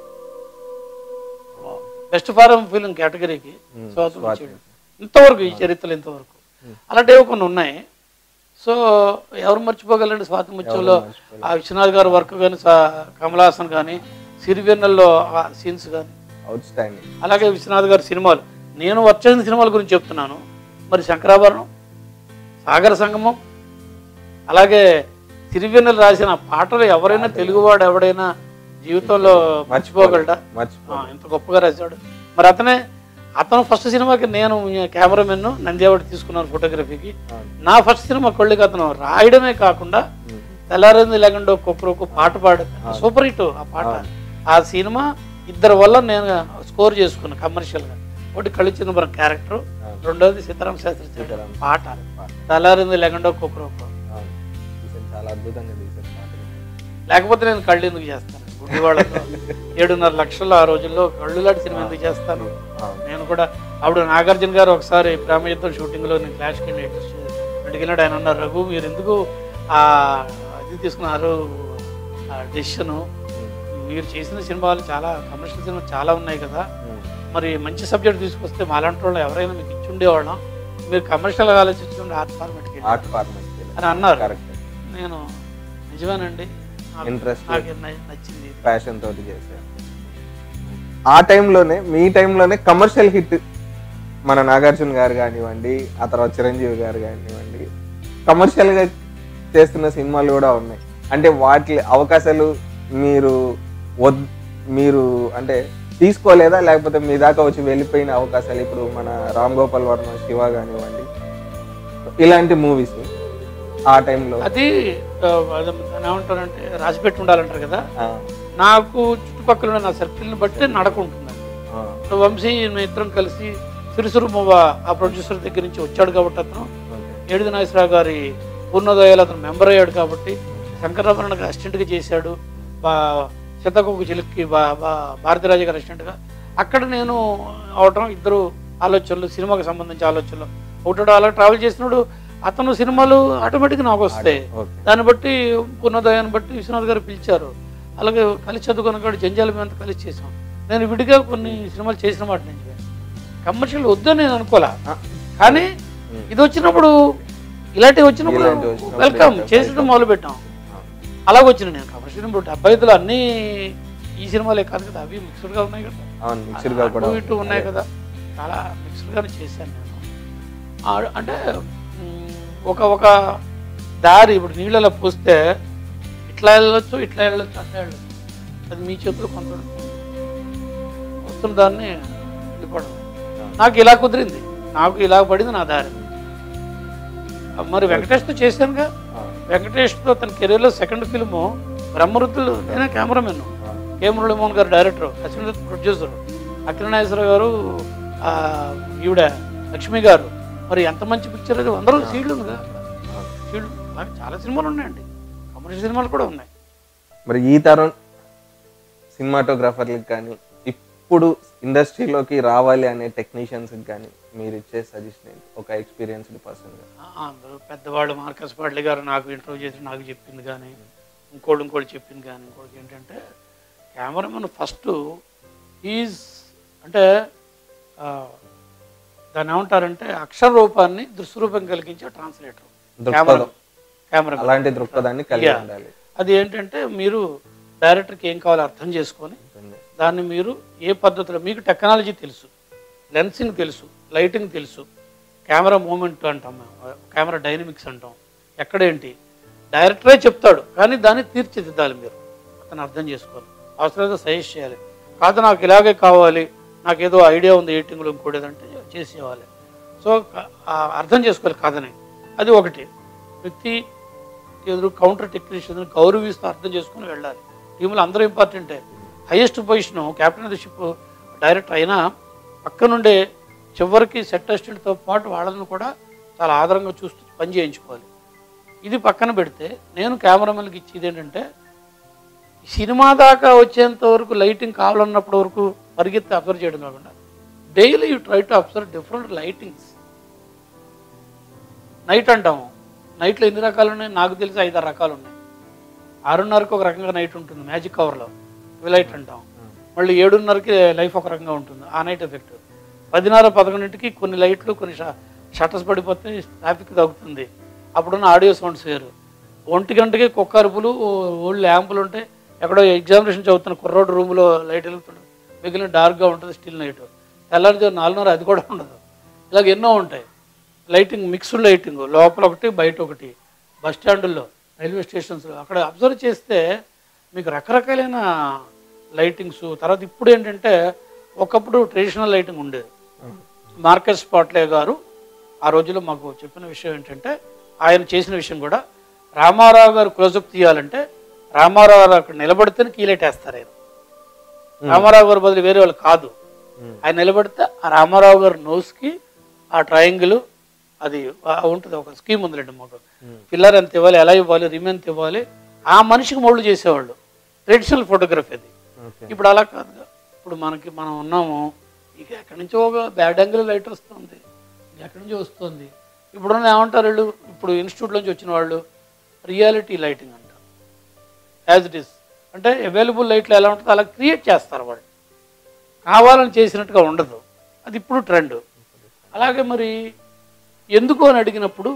బెస్ట్ ఫారం ఫిల్మ్ కేటగిరీకి స్వాతం ఇచ్చేళ్ళు ఇంతవరకు ఈ చరిత్రలో ఇంతవరకు అలాంటివి కొన్ని ఉన్నాయి సో ఎవరు మర్చిపోగలండి స్వాతం ముత్యంలో ఆ విశ్వనాథ్ గారి వర్క్ కానీ కమల్ హాసన్ కానీ సిరివెన్నెల్లో ఆ సీన్స్ కానీ అవుట్ స్టాండింగ్ అలాగే విశ్వనాథ్ గారి సినిమాలు నేను వర్క్ చేసిన సినిమాల గురించి చెప్తున్నాను మరి శంకరాభరణం సాగర సంగమం అలాగే సిరివెన్నెలు రాసిన పాటలు ఎవరైనా తెలుగువాడు ఎవడైనా జీవితంలో మర్చిపోగలడా మర్చిపో ఆ, ఎంత గొప్పగా రాశాడు మరి అతనే అతను ఫస్ట్ సినిమాకి నేను కెమెరామెన్ నంద్యావాడి తీసుకున్నాను ఫోటోగ్రఫీకి అవును. నా ఫస్ట్ సినిమా కొళ్ళకి అతను రాయడమే కాకుండా ఉమ్. తెల్లారింది లేకుండా కుక్కరుకు పాట పాడు సూపర్ హిట్ ఆ పాట ఆ సినిమా ఇద్దరు వల్ల నేను స్కోర్ చేసుకున్నా కమర్షియల్గా ఒకటి కళ్ళు చిదంబరం క్యారెక్టర్ రెండోది సీతారాం శాస్త్రి చేసిన పాట తెల్లారింది లేకుండా కుక్కరుకు అవును. తీసారు, చాలా అద్భుతంగా తీశారు పాటలు. లేకపోతే నేను కళ్ళు ఎందుకు చేస్తాను గుడ్డివాళ్ళతో ఏడున్నర లక్షలు ఆ రోజుల్లో కళ్ళు లాంటి సినిమా ఎందుకు చేస్తాను అవును. నేను కూడా అప్పుడు నాగార్జున గారు ఒకసారి ప్రేమ యుద్ధం షూటింగ్లో నేను క్లాష్కి ఇంటికి వెళ్ళాడు ఆయన అన్నారు రఘు మీరు ఎందుకు ఆ ఇది తీసుకున్నారు ఆ డెసిషను మీరు చేసిన సినిమాలు చాలా కమర్షియల్ సినిమాలు చాలా ఉన్నాయి కదా ఉమ్. మరి మంచి సబ్జెక్ట్ తీసుకొస్తే మాలాంటి వాళ్ళు ఎవరైనా మీకు ఇచ్చి ఉండేవాళ్ళం మీరు కమర్షియల్గా ఆలోచించుకుంటే ఆర్ట్ ఫార్మెట్కి ఆర్ట్ ఫార్మేట్ అని అన్నారు కరెక్ట్ నేను నిజమేనండి నాకు- Interest. నాకు న- నచ్చింది ప్యాషన్ తోటి చేశారు ఆ టైంలోనే మీ టైంలోనే కమర్షియల్ హిట్ మన నాగార్జున గారు కానివ్వండి ఆ తర్వాత చిరంజీవి గారు కానివ్వండి కమర్షియల్గా చేస్తున్న సినిమాలు కూడా ఉన్నాయి అంటే వాటి అవకాశాలు మీరు వద్ మీరు అంటే తీసుకోలేదా లేకపోతే మీ దాకా వచ్చి వెళ్ళిపోయిన అవకాశాలు ఇప్పుడు మన రామ్ గోపాల్ వర్మ శివ కానివ్వండి ఇలాంటి మూవీస్ ఆ టైంలో అది ఆ, అది దాన్ని ఏమంటారంటే రాసిపెట్టి ఉండాలంటారు కదా ఆ, నాకు చుట్టుపక్కల ఉన్న నా సర్కిల్ని బట్టి నడక ఉంటుందండి ఆ, ఇప్పుడు వంశీ మేము ఇద్దరం కలిసి సిరిసురు మూవ ఆ ప్రొడ్యూసర్ దగ్గర నుంచి వచ్చాడు కాబట్టి అతను ఓకే. ఏడుది నాగేశ్వరరావు గారి పూర్ణోదయాలు అతను మెంబర్ అయ్యాడు కాబట్టి శంకరరామరణకి అసిస్టెంట్గా చేశాడు బా సీతాకోకు చిలుక్కి బా బా భారతీరాజు గారు అసిస్టెంట్గా అక్కడ నేను అవటం ఇద్దరు ఆలోచనలు సినిమాకి సంబంధించి ఆలోచనలు ఒకటో అలా ట్రావెల్ చేసినాడు అతను సినిమాలు ఆటోమేటిక్గా నాకు వస్తాయి ఓకే దాన్ని బట్టి పూర్ణోదయాన్ని బట్టి విశ్వనాథ్ గారు పిలిచారు అలాగే కలిసి చదువుకున్న కాడ జంజాల మేమంతా కలిసి చేసాం నేను విడిగా కొన్ని సినిమాలు చేసిన మాట నుంచి కమర్షియల్ వద్దని నేను అనుకోలే ఆ, కానీ ఇది వచ్చినప్పుడు ఇలాంటివి వచ్చినప్పుడు ఇలాంటివి వచ్చినప్పుడు వెల్కమ్ ఇంకా చేసడం మొదలు పెట్టాం అలాగ వచ్చిన నేను కమర్షియల్ ఇప్పుడు డెబ్బై ఐదులో అన్ని ఈ సినిమాలే కాదు కదా అవి మిక్స్డ్గా ఉన్నాయి కదా అవును మిక్స్డ్ గా కూడా అటు ఇటు ఉన్నాయి కదా చాలా మిక్స్డ్గానే చేశాను నేను ఆ- అంటే మ్, ఒక ఒక దారి ఇప్పుడు నీళ్ళలో పోస్తే ఇట్లా వెళ్ళొచ్చు ఇట్లా వెళ్ళొచ్చు అట్లా వెళ్ళొచ్చు అది మీ చేతులు కొంత ఉంటుంది. వస్తున్న దాన్ని వెళ్ళిపోవడం నాకు ఇలా కుదిరింది నాకు ఇలా పడింది నా దారి మరి వెంకటేష్తో చేశానుగా ఆ, వెంకటేష్తో తన కెరీర్లో సెకండ్ ఫిల్ము బ్రహ్మరుద్దులు నేనే కెమెరామెన్ ఆ, కే మురళీమోహన్ గారు డైరెక్టర్ అశ్విని ప్రొడ్యూసర్ అఖిలనాగేశ్వర గారు ఆ, ఈవిడ లక్ష్మి గారు మరి ఎంత మంచి పిక్చర్ అది అందరూ సీడ్లు ఉంది కదా ఆ. సీడ్లు అలాగే చాలా సినిమాలు ఉన్నాయండి కమర్షియల్ సినిమాలు కూడా ఉన్నాయి మరి ఈ తరం సినిమాటోగ్రాఫర్లకు కానీ ఇప్పుడు ఇండస్ట్రీలోకి రావాలి అనే టెక్నీషియన్స్కి కానీ మీరు ఇచ్చే సజెషన్ ఏంటి ఒక ఎక్స్పీరియన్స్డ్ పర్సన్గా ఆ, అందరూ పెద్దవాళ్ళు మార్కస్ పాడ్లి గారు నాకు ఇంటర్వ్యూ చేసి నాకు చెప్పింది కానీ ఇంకోళ్ళు ఇంకోళ్ళు చెప్పింది కానీ ఇంకోటి ఏంటంటే కెమెరామెన్ ఫస్ట్ ఈజ్ అంటే ఆ, దాన్ని ఏమంటారంటే అక్షర రూపాన్ని దృశ్యరూపం కలిగించే ట్రాన్స్లేటర్ కెమెరా దృక్పథం కెమెరా అలాంటి దృక్పథాన్ని కలిగి Yeah. ఉండాలి అది ఏంటంటే మీరు డైరెక్టర్కి ఏం కావాలో అర్థం చేసుకొని దాన్ని మీరు ఏ పద్ధతిలో మీకు టెక్నాలజీ తెలుసు లెన్సింగ్ తెలుసు లైటింగ్ తెలుసు కెమెరా మూమెంట్ అంటాం మేము కెమెరా డైనమిక్స్ అంటాం ఎక్కడేంటి డైరెక్టరే చెప్తాడు కానీ దాన్ని తీర్చిదిద్దాలి మీరు అతను అర్థం చేసుకోవాలి అవసరంగా సజెస్ట్ చేయాలి కాదు నాకు ఇలాగే కావాలి నాకు ఏదో ఐడియా ఉంది ఎడిటింగ్లో ఇంకోటి ఏదంటే చేసేవాళ్ళు సో క- ఆ అర్థం చేసుకోవాలి కాదని అది ఒకటి ప్రతి ఎదురు కౌంటర్ టెక్నీషియన్ గౌరవిస్తూ అర్థం చేసుకుని వెళ్ళాలి టీంలో అందరూ ఇంపార్టెంటే highest position captain of the ship director అయినా పక్కనుండే చివరికి సెట్ అసిస్టెంట్తో పాటు వాళ్ళని కూడా చాలా ఆదరంగా చూస్తూ పని చేయించుకోవాలి ఇది పక్కన పెడితే నేను కెమెరామెన్కి ఇచ్చేది ఏంటంటే సినిమా దాకా వచ్చేంత వరకు లైటింగ్ కావాలన్నప్పటి వరకు పరిగెత్తి అబ్జర్వ్ చేయడం కాకుండా daily you try to observe different lightings night అంటాము నైట్లో ఎన్ని రకాలు ఉన్నాయి నాకు తెలిసి ఐదారు రకాలు ఉన్నాయి ఆరున్నరకు ఒక రకంగా నైట్ ఉంటుంది మ్యాజిక్ కవర్లో లైట్ అంటాం మళ్ళీ ఏడున్నరకి లైఫ్ ఒక రకంగా ఉంటుంది ఆ నైట్ ఎఫెక్ట్ పదిన్నర పదకొండింటికి కొన్ని లైట్లు కొన్ని షటర్స్ పడిపోతే ట్రాఫిక్ తగ్గుతుంది అప్పుడున్న ఆడియో సౌండ్స్ వేరు ఒంటి గంటకి కుక్క అరుపులు ఓల్డ్ ల్యాంపులు ఉంటాయి ఎక్కడో ఎగ్జామినేషన్ చదువుతున్న కుర్రోడు రూమ్లో లైట్ వెలుగుతుంది మిగిలిన డార్క్గా ఉంటుంది స్టిల్ నైట్ తెల్లారి నాలుగున్నర అది కూడా ఉండదు ఇలాగ ఎన్నో ఉంటాయి లైటింగ్ మిక్స్డ్ లైటింగ్ లోపల ఒకటి బయట ఒకటి బస్ స్టాండుల్లో రైల్వే స్టేషన్స్లో అక్కడ అబ్జర్వ్ చేస్తే మీకు రకరకాలైన లైటింగ్స్ తర్వాత ఇప్పుడు ఏంటంటే ఒకప్పుడు ట్రెడిషనల్ లైటింగ్ ఉండేది మార్కెట్ స్పాట్లే గారు ఆ రోజుల్లో మాకు చెప్పిన విషయం ఏంటంటే ఆయన చేసిన విషయం కూడా రామారావు గారు క్లోజప్ తీయాలంటే రామారావు గారు అక్కడ నిలబడితేనే కీలైట్ వేస్తారు ఆయన రామారావు గారు బదులు వేరే వాళ్ళు కాదు ఆయన నిలబడితే ఆ రామారావు గారి నోస్కి ఆ ట్రయాంగిల్ అది ఆ ఉంటుంది ఒక స్కీమ్ ఉందిలేండి మాకు పిల్లర్ ఎంత ఇవ్వాలి ఎలా ఇవ్వాలి రిమ్ ఎంత ఇవ్వాలి ఆ మనిషికి మౌళ్ళు చేసేవాళ్ళు ట్రెడిషనల్ ఫోటోగ్రఫీ అది ఓకే ఇప్పుడు అలా కాదుగా ఇప్పుడు మనకి మనం ఉన్నాము ఇక ఎక్కడి నుంచో ఒక బ్యాడ్ యాంగిల్ లైట్ వస్తుంది ఎక్కడి నుంచో వస్తుంది ఇప్పుడున్న ఏమంటారు వీళ్ళు ఇప్పుడు ఇన్స్టిట్యూట్ నుంచి వచ్చిన వాళ్ళు రియాలిటీ లైటింగ్ అంటారు యాజ్ ఇట్ ఈస్ అంటే అవైలబుల్ లైట్లు ఎలా ఉంటుందో అలా క్రియేట్ చేస్తారు వాళ్ళు కావాలని చేసినట్టుగా ఉండదు అది ఇప్పుడు ట్రెండ్ అలాగే మరి ఎందుకు అని అడిగినప్పుడు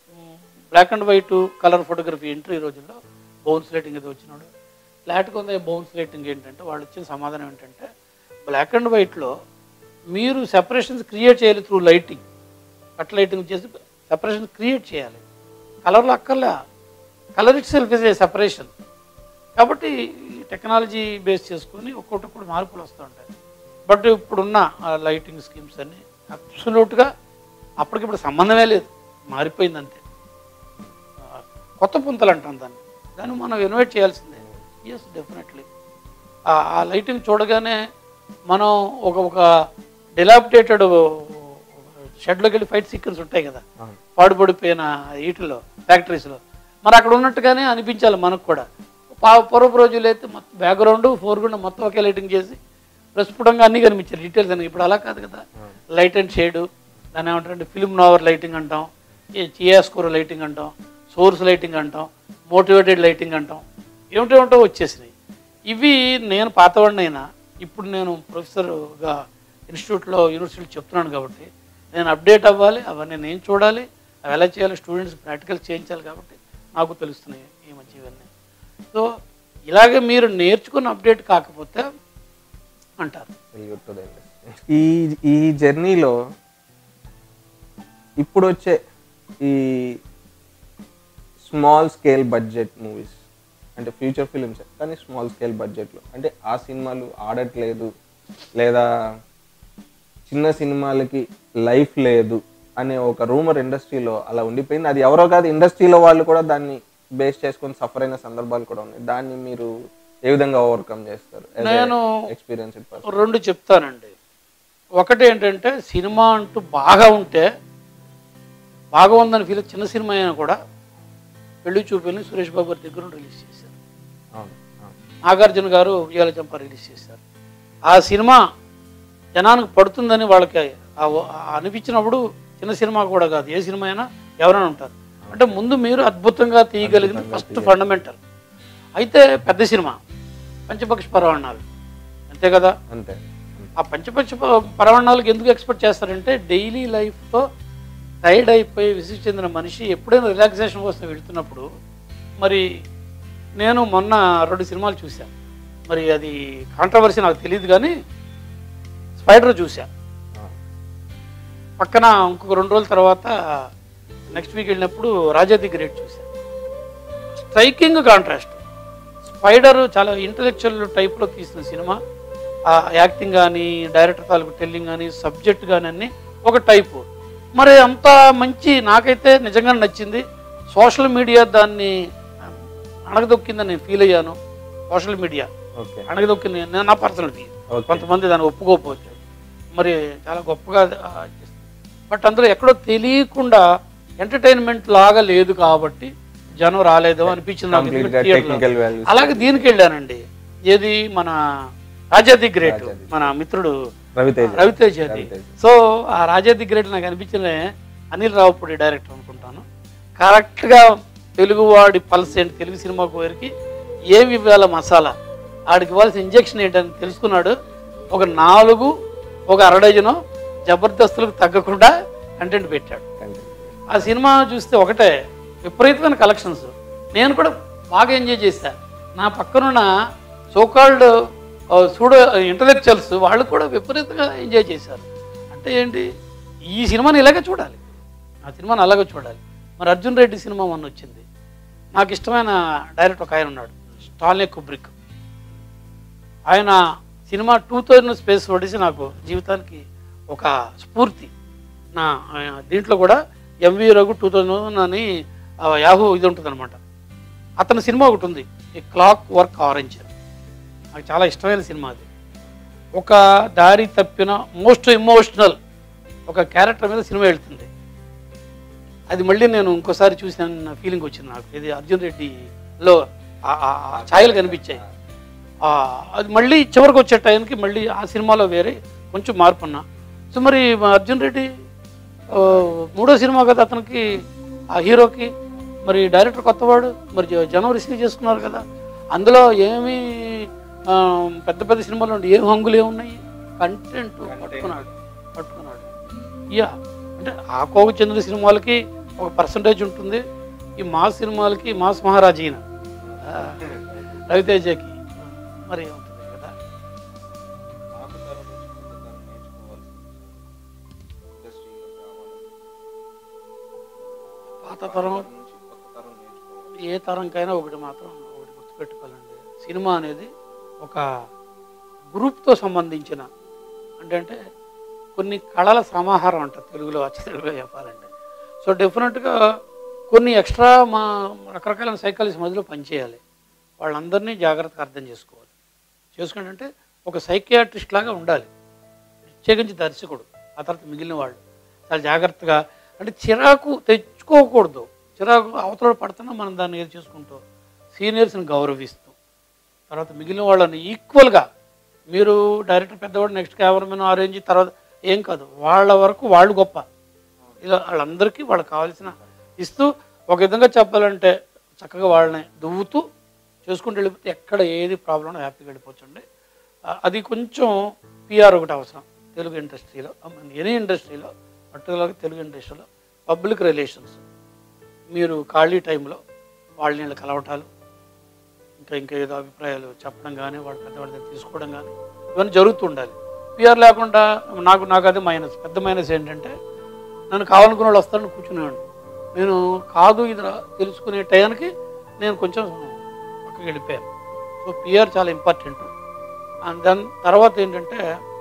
black and white colour photography entry రోజుల్లో బౌన్స్ లైటింగ్ ఏదో వచ్చినాడు ఫ్లాట్ కొంత బౌన్స్ లైటింగ్ ఏంటంటే వాళ్ళు ఇచ్చిన సమాధానం ఏంటంటే బ్లాక్ అండ్ వైట్లో మీరు సెపరేషన్స్ క్రియేట్ చేయాలి త్రూ లైటింగ్ కట్ లైటింగ్ చేసి సెపరేషన్ క్రియేట్ చేయాలి కలర్లో అక్కర్లే colour itself is a separation కాబట్టి టెక్నాలజీ బేస్ చేసుకొని ఒక్కొక్కటి ఒక్కటి మార్పులు వస్తూ ఉంటాయి బట్ ఇప్పుడున్న లైటింగ్ స్కీమ్స్ అన్ని అబ్సల్యూట్గా అప్పటికిప్పుడు సంబంధమే లేదు మారిపోయింది అంతే ఆ, కొత్త పుంతలు అంటాం దాన్ని దాన్ని మనం ఇన్వైట్ చేయాల్సిందే ఎస్ డెఫినెట్లీ ఆ లైటింగ్ చూడగానే మనం ఒక ఒక డిలాప్డేటెడ్ షెడ్లోకి వెళ్ళి ఫైట్ సీక్వెన్స్ ఉంటాయి కదా అవును. పాడుపడిపోయిన వీటిలో ఫ్యాక్టరీస్లో మరి అక్కడ ఉన్నట్టుగానే అనిపించాలి మనకు కూడా పా- పూర్వపు రోజులు అయితే మొత్తం బ్యాక్గ్రౌండ్ ఫోర్గ్రౌండ్ మొత్తం ఒకే లైటింగ్ చేసి ప్రస్ఫుటంగా అన్నీ కనిపించాయి డీటెయిల్స్ అని ఇప్పుడు అలా కాదు కదా లైట్ అండ్ షేడ్ దాన్ని ఏమంటారంటే ఫిల్మ్ నోవర్ లైటింగ్ అంటాం చియాస్కోర్ లైటింగ్ అంటాం సోర్స్ లైటింగ్ అంటాం మోటివేటెడ్ లైటింగ్ అంటాం ఏమిటేమిటో వచ్చేసినాయి ఇవి నేను పాతవాడినైనా ఇప్పుడు నేను ప్రొఫెసర్గా ఇన్స్టిట్యూట్లో యూనివర్సిటీలో చెప్తున్నాను కాబట్టి నేను అప్డేట్ అవ్వాలి అవన్నీ నేను చూడాలి అవి ఎలా చేయాలి స్టూడెంట్స్ ప్రాక్టికల్ చేయించాలి కాబట్టి నాకు తెలుస్తున్నాయి ఈ మధ్య ఇవన్నీ సో ఇలాగే మీరు నేర్చుకున్న అప్డేట్ కాకపోతే అంటారు Salute to the industry. ఈ ఈ జర్నీలో ఇప్పుడు వచ్చే ఈ స్మాల్ స్కేల్ బడ్జెట్ మూవీస్ అంటే ఫ్యూచర్ ఫిలిమ్స్ కానీ స్మాల్ స్కేల్ బడ్జెట్లో అంటే ఆ సినిమాలు ఆడట్లేదు లేదా చిన్న సినిమాలకి లైఫ్ లేదు అనే ఒక రూమర్ ఇండస్ట్రీలో అలా ఉండిపోయింది అది ఎవరో కాదు ఇండస్ట్రీలో వాళ్ళు కూడా దాన్ని బేస్ చేసుకొని సఫర్ అయిన సందర్భాలు కూడా ఉన్నాయి దాన్ని మీరు ఏ విధంగా ఓవర్కమ్ చేస్తారు నేను ఎక్స్పీరియన్స్ రెండు చెప్తానండి ఒకటి ఏంటంటే సినిమా అంటూ బాగా ఉంటే బాగా ఉందని ఫీల్ చిన్న సినిమా అయినా కూడా పెళ్లి చూపుని సురేష్ బాబు గారి దగ్గర రిలీజ్ చేశారు అవును అవును. నాగార్జున గారు ఉయ్యాల చంప రిలీజ్ చేశారు ఆ సినిమా జనానికి పడుతుందని వాళ్ళకి ఆ ఆ అనిపించినప్పుడు చిన్న సినిమా కూడా కాదు ఏ సినిమా అయినా ఎవరైనా ఉంటారు అంటే ముందు మీరు అద్భుతంగా తీయగలిగింది ఫస్ట్ ఫండమెంటల్ అయితే పెద్ద సినిమా పంచపక్ష పరవాణాలు అంతే కదా అంతే ఆ పంచపక్ష ప- పరమాణాలకు ఎందుకు ఎక్స్పెక్ట్ చేస్తారంటే డైలీ లైఫ్తో టైర్డ్ అయిపోయి విసిగి చెందిన మనిషి ఎప్పుడైనా రిలాక్సేషన్ కోసం వెళ్తున్నప్పుడు మరి నేను మొన్న రెండు సినిమాలు చూశాను మరి అది కాంట్రవర్సీ నాకు తెలియదు కానీ స్పైడర్ చూసా ఆ, పక్కన ఇంకొక రెండు రోజుల తర్వాత నెక్స్ట్ వీక్ వెళ్ళినప్పుడు రాజా ది గ్రేట్ చూశాను స్ట్రైకింగ్ కాంట్రాస్ట్ స్పైడర్ చాలా ఇంటలెక్చువల్ టైప్లో తీసిన సినిమా ఆ యాక్టింగ్ కానీ డైరెక్టర్ తాలూకు టెల్లింగ్ కానీ సబ్జెక్ట్ కానీ అన్ని ఒక టైపు మరి అంత మంచి నాకైతే నిజంగా నచ్చింది సోషల్ మీడియా దాన్ని అణగదొక్కిందని నేను ఫీల్ అయ్యాను సోషల్ మీడియా ఓకే అణగదొక్కింది నేను నా పర్సనల్ ఫీల్ ఓకే కొంతమంది దాన్ని ఒప్పుకోకపోవచ్చు మరి చాలా గొప్పగా ఆ, చేస్తుంది. బట్ అందులో ఎక్కడో తెలియకుండా ఎంటర్టైన్మెంట్ లాగా లేదు కాబట్టి జనం రాలేదు అనిపించింది నాకు కంప్లీట్ గా ఎందుకంటే theatre లో. టెక్నికల్ వాల్యూస్ అలాగే దీనికి వెళ్ళానండి ఏది మన రాజాది గ్రేట్ రాజాది. మన మిత్రుడు రవితేజ రవితేజ్ అది రవితేజ. సో ఆ రాజాది గ్రేట్ నాకు అనిపించిన అనిల్ రావుపూడి డైరెక్టర్ అనుకుంటాను కరెక్ట్గా తెలుగువాడి పల్స్ ఏంటి తెలుగు సినిమా కోరికి ఏమి ఇవ్వాలి మసాలా ఆడికి ఇవ్వాల్సిన ఇంజెక్షన్ ఏంటని తెలుసుకున్నాడు ఒక నాలుగు ఒక అరడజను జబర్దస్తులకు తగ్గకుండా కంటెంట్ పెట్టాడు కంటెంట్. ఆ సినిమా చూస్తే ఒకటే విపరీతమైన కలెక్షన్స్ నేను కూడా బాగా ఎంజాయ్ చేశా నా పక్కనున్న సోకాల్డ్ సూడో ఇంటలెక్చువల్స్ వాళ్ళు కూడా విపరీతంగా ఎంజాయ్ చేశారు అంటే ఏంటి ఈ సినిమాని ఇలాగే చూడాలి ఆ సినిమాని అలాగే చూడాలి మరి అర్జున్ రెడ్డి సినిమా మొన్న వచ్చింది నాకు ఇష్టమైన డైరెక్టర్ ఒక ఆయన ఉన్నాడు స్టాన్లే కుబ్రిక్ ఆయన సినిమా టూ థౌజండ్ స్పేస్ ఒడిసి నాకు జీవితానికి ఒక స్ఫూర్తి నా ఆ, దీంట్లో కూడా ఎంవి రఘు టూ థౌజండ్ అని ఆ, యాహూ ఇది ఉంటుంది అనమాట అతని సినిమా ఒకటి ఉంది ఈ క్లాక్ వర్క్ ఆరెంజ్ నాకు చాలా ఇష్టమైన సినిమా అది ఒక దారి తప్పిన మోస్ట్ ఎమోషనల్ ఒక క్యారెక్టర్ మీద సినిమా వెళ్తుంది అది మళ్ళీ నేను ఇంకోసారి చూసిన ఫీలింగ్ వచ్చింది నాకు ఇది అర్జున్ రెడ్డిలో ఆ- ఆ ఆ ఛాయలు కనిపించాయి ఆ, అది మళ్ళీ చివరికి వచ్చే టైంకి మళ్ళీ ఆ సినిమాలో వేరే కొంచెం మార్పు ఉన్నా సో మరి మా అర్జున్ రెడ్డి ఆ, మూడో సినిమా కదా అతనికి ఆ హీరోకి మరి డైరెక్టర్ కొత్తవాడు మరి జ- జనం రిసీవ్ చేసుకున్నారు కదా అందులో ఏమి ఆ, పెద్ద పెద్ద సినిమాలు ఉండి ఏం హంగులు ఏమున్నాయి కంటెంట్ పట్టుకున్నాడు పట్టుకున్నాడు యా అంటే ఆ కోకు చెందిన సినిమాలకి ఒక పర్సంటేజ్ ఉంటుంది ఈ మాస్ సినిమాలకి మాస్ మహారాజ్ ఈయన ఆ, రవితేజకి మరి ఉంటుంది కదా పాత తరం ఏ తరంకైనా ఒకటి మాత్రం ఒకటి గుర్తుపెట్టుకోవాలండి సినిమా అనేది ఒక గ్రూప్తో సంబంధించిన అంటే అంటే కొన్ని కళల సమాహారం అంట తెలుగులో అచ్చ తెలుగులో చెప్పాలంటే సో డెఫినెట్గా కొన్ని ఎక్స్ట్రా మా రకరకాల సైకాలజీ మధ్యలో పనిచేయాలి వాళ్ళందరినీ జాగ్రత్తగా అర్థం చేసుకోవాలి చేసుకుంటే ఒక సైకియాట్రిస్ట్ లాగా ఉండాలి ప్రత్యేకించి దర్శకుడు ఆ తర్వాత మిగిలిన వాళ్ళు చాలా జాగ్రత్తగా అంటే చిరాకు తెచ్చుకోకూడదు చిరాకు అవతల పడుతున్నా మనం దాన్ని ఏది చేసుకుంటూ సీనియర్స్ని గౌరవిస్తూ తర్వాత మిగిలిన వాళ్ళని ఈక్వల్గా మీరు డైరెక్టర్ పెద్దవాడు నెక్స్ట్ కెమెరామెన్ ఆరేంజ్ తర్వాత ఏం కాదు వాళ్ళ వరకు వాళ్ళు గొప్ప ఇలా వాళ్ళందరికీ వాళ్ళకి కావాల్సిన ఇస్తూ ఒక విధంగా చెప్పాలంటే చక్కగా వాళ్ళని దువ్వుతూ చేసుకుంటూ వెళ్ళిపోతే ఎక్కడ ఏది ప్రాబ్లం హ్యాపీగా వెళ్ళిపోవచ్చండి ఆ, అది కొంచెం పిఆర్ ఒకటి అవసరం తెలుగు ఇండస్ట్రీలో ఎనీ ఇండస్ట్రీలో పర్టికులర్గా తెలుగు ఇండస్ట్రీలో పబ్లిక్ రిలేషన్స్ మీరు ఖాళీ టైంలో వాళ్ళని వీళ్ళు కలవటాలు ఇంకా ఇంకా ఏదో అభిప్రాయాలు చెప్పడం కానీ వాళ్ళ పెద్దవాళ్ళ దగ్గర తీసుకోవడం కానీ ఇవన్నీ జరుగుతూ ఉండాలి పిఆర్ లేకుండా నాకు నాకు అది మైనస్ పెద్ద మైనస్ ఏంటంటే నన్ను కావాలనుకున్న వాళ్ళు వస్తారని కూర్చునేవాడు నేను కాదు ఇది రా- తెలుసుకునే టయానికి నేను కొంచెం పక్కకి వెళ్ళిపోయాను సో పిఆర్ చాలా ఇంపార్టెంట్ అండ్ దాని తర్వాత ఏంటంటే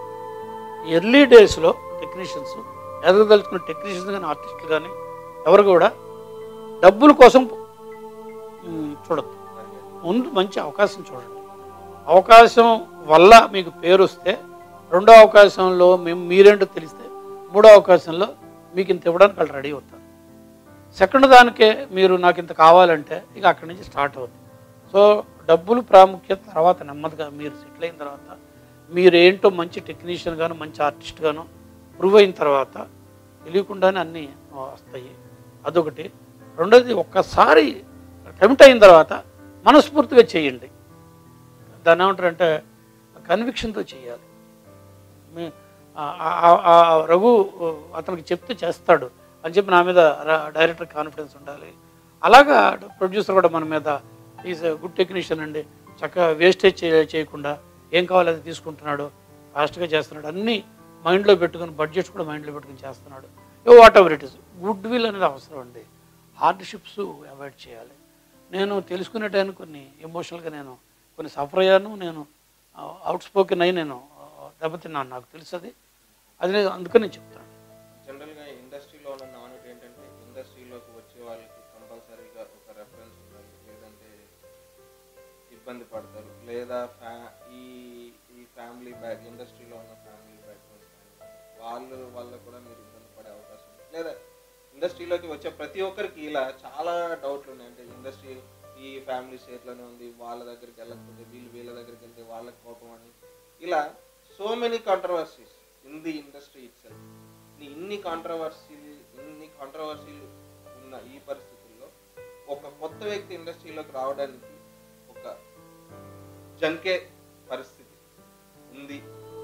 ఎర్లీ డేస్లో టెక్నీషియన్స్ ఎదగదలుచుకున్న టెక్నీషియన్స్ కానీ ఆర్టిస్టులు కానీ ఎవరు కూడా డబ్బుల కోసం మ్, చూడద్దు ముందు మంచి అవకాశం చూడండి అవకాశం వల్ల మీకు పేరు వస్తే రెండో అవకాశంలో మేము మీరేంటో తెలిస్తే మూడో అవకాశంలో మీకు ఇంత ఇవ్వడానికి వాళ్ళు రెడీ అవుతారు సెకండ్ దానికే మీరు నాకు ఇంత కావాలంటే ఇక అక్కడి నుంచి స్టార్ట్ అవుతుంది సో డబ్బులు ప్రాముఖ్యత తర్వాత నెమ్మదిగా మీరు సెటిల్ అయిన తర్వాత మీరు ఏంటో మంచి టెక్నీషియన్ గాను మంచి ఆర్టిస్ట్ గాను ప్రూవ్ అయిన తర్వాత తెలియకుండానే అన్నీ వస్తాయి అదొకటి రెండోది ఒక్కసారి కమిట్ అయిన తర్వాత మనస్ఫూర్తిగా చేయండి దాన్ని ఏమంటారంటే కన్విక్షన్తో చేయాలి మీ- ఆ- ఆ- ఆ రఘు అతనికి చెప్తే చేస్తాడు అని చెప్పి నా మీద ర- డైరెక్టర్ కాన్ఫిడెన్స్ ఉండాలి అలాగా ప్రొడ్యూసర్ కూడా మన మీద ఈజ్ గుడ్ టెక్నీషియన్ అండి చక్కగా వేస్టేజ్ చేయ చేయకుండా ఏం కావాలో అది తీసుకుంటున్నాడు ఫాస్ట్గా చేస్తున్నాడు అన్నీ మైండ్లో పెట్టుకుని బడ్జెట్స్ కూడా మైండ్లో పెట్టుకుని చేస్తున్నాడు a whatever it is goodwill అనేది అవసరం అండి హార్డ్షిప్స్ అవాయిడ్ చేయాలి నేను తెలుసుకునే టైం కొన్ని ఎమోషనల్గా నేను కొన్ని సఫర్ అయ్యాను నేను అవుట్ స్పోకెన్ అయి నేను ఆ, దెబ్బతిన్నాను నాకు తెలుసు అది అది నేను అందుకని నేను చెప్తాను జనరల్గా ఇండస్ట్రీలో ఉన్న నానుడు ఏంటంటే ఇండస్ట్రీలోకి వచ్చే వాళ్ళకి కంపల్సరీగా ఒక రెఫరెన్స్ ఉండాలి లేదంటే ఇబ్బంది పడతారు లేదా ఫ్యా ఈ ఈ ఫ్యామిలీ బ్యాక్ ఇండస్ట్రీలో ఉన్న ఫ్యామిలీ బ్యాక్గ్రౌండ్ వాళ్ళు వల్ల కూడా మీరు ఇబ్బంది పడే అవకాశం ఉంది లేదా ఇండస్ట్రీలోకి వచ్చే ప్రతి ఒక్కరికి ఇలా చాలా డౌట్లు ఉన్నాయి అంటే ఇండస్ట్రీ ఈ ఫ్యామిలీ స్టేట్లోనే ఉంది వాళ్ళ దగ్గరికి వెళ్ళకపోతే వీళ్ళు వీళ్ళ దగ్గరికి వెళ్తే వాళ్ళకి కోపం అని ఇలా so many controversies in the industry itself ఇన్ని కాంట్రవర్సీ ఇన్ని కాంట్రవర్సీలు ఉన్న ఈ పరిస్థితుల్లో ఒక కొత్త వ్యక్తి ఇండస్ట్రీలోకి రావడానికి ఒక జంకే పరిస్థితి ఉంది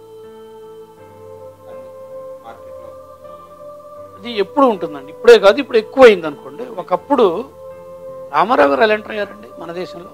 అని మార్కెట్లో అది ఎప్పుడు ఉంటుందండి ఇప్పుడే కాదు ఇప్పుడు ఎక్కువైంది అనుకోండి ఒకప్పుడు రామారావు గారు ఎలా ఎంటర్ అయ్యారండి మన దేశంలో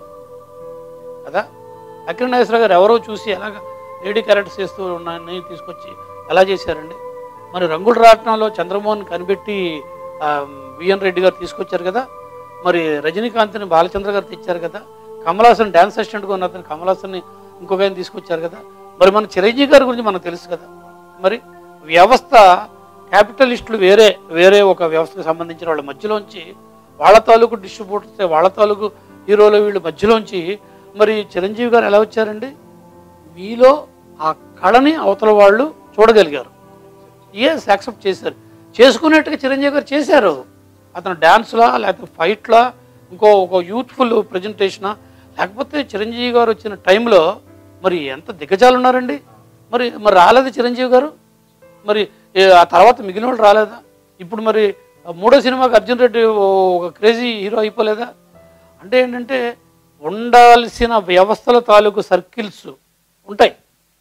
కదా అఖిలనాగేశ్వర గారు ఎవరో చూసి ఎలాగ లేడీ క్యారెక్టర్స్ చేస్తూ ఉన్నాయని తీసుకొచ్చి ఎలా చేశారండి మరి రంగుల రాట్నంలో చంద్రమోహన్ కనిపెట్టి ఆ, విఎన్ రెడ్డి గారు తీసుకొచ్చారు కదా మరి రజనీకాంత్ని బాలచంద్ర గారు తెచ్చారు కదా కమలాసన్ డ్యాన్స్ అసిస్టెంట్గా ఉన్న అతను కమలాసన్ని ఇంకొక ఆయన తీసుకొచ్చారు కదా మరి మన చిరంజీవి గారి గురించి మనకు తెలుసు కదా మరి వ్యవస్థ క్యాపిటలిస్టులు వేరే వేరే ఒక వ్యవస్థకు సంబంధించిన వాళ్ళ మధ్యలోంచి వాళ్ళ తాలూకు డిస్ట్రిబ్యూటర్స్ వాళ్ళ తాలూకు హీరోలు వీళ్ళు మధ్యలోంచి మరి చిరంజీవి గారు ఎలా వచ్చారండి మీలో ఆ కళని అవతల వాళ్ళు చూడగలిగారు ఎస్ యాక్సెప్ట్ చేశారు చేసుకునేట్టుగా చిరంజీవి గారు చేశారు అతను డ్యాన్స్లా లేకపోతే ఫైట్లా ఇంకో ఒక యూత్ఫుల్ ప్రజెంటేషనా లేకపోతే చిరంజీవి గారు వచ్చిన టైంలో మరి ఎంత దిగ్గజాలు ఉన్నారండి మరి మరి రాలేదు చిరంజీవి గారు మరి ఏ, ఆ తర్వాత మిగిలిన వాళ్ళు రాలేదా ఇప్పుడు మరి ఆ మూడో సినిమాకి అర్జున్ రెడ్డి ఓ- ఒక క్రేజీ హీరో అయిపోలేదా అంటే ఏంటంటే ఉండాల్సిన వ్యవస్థల తాలూకు సర్కిల్స్ ఉంటాయి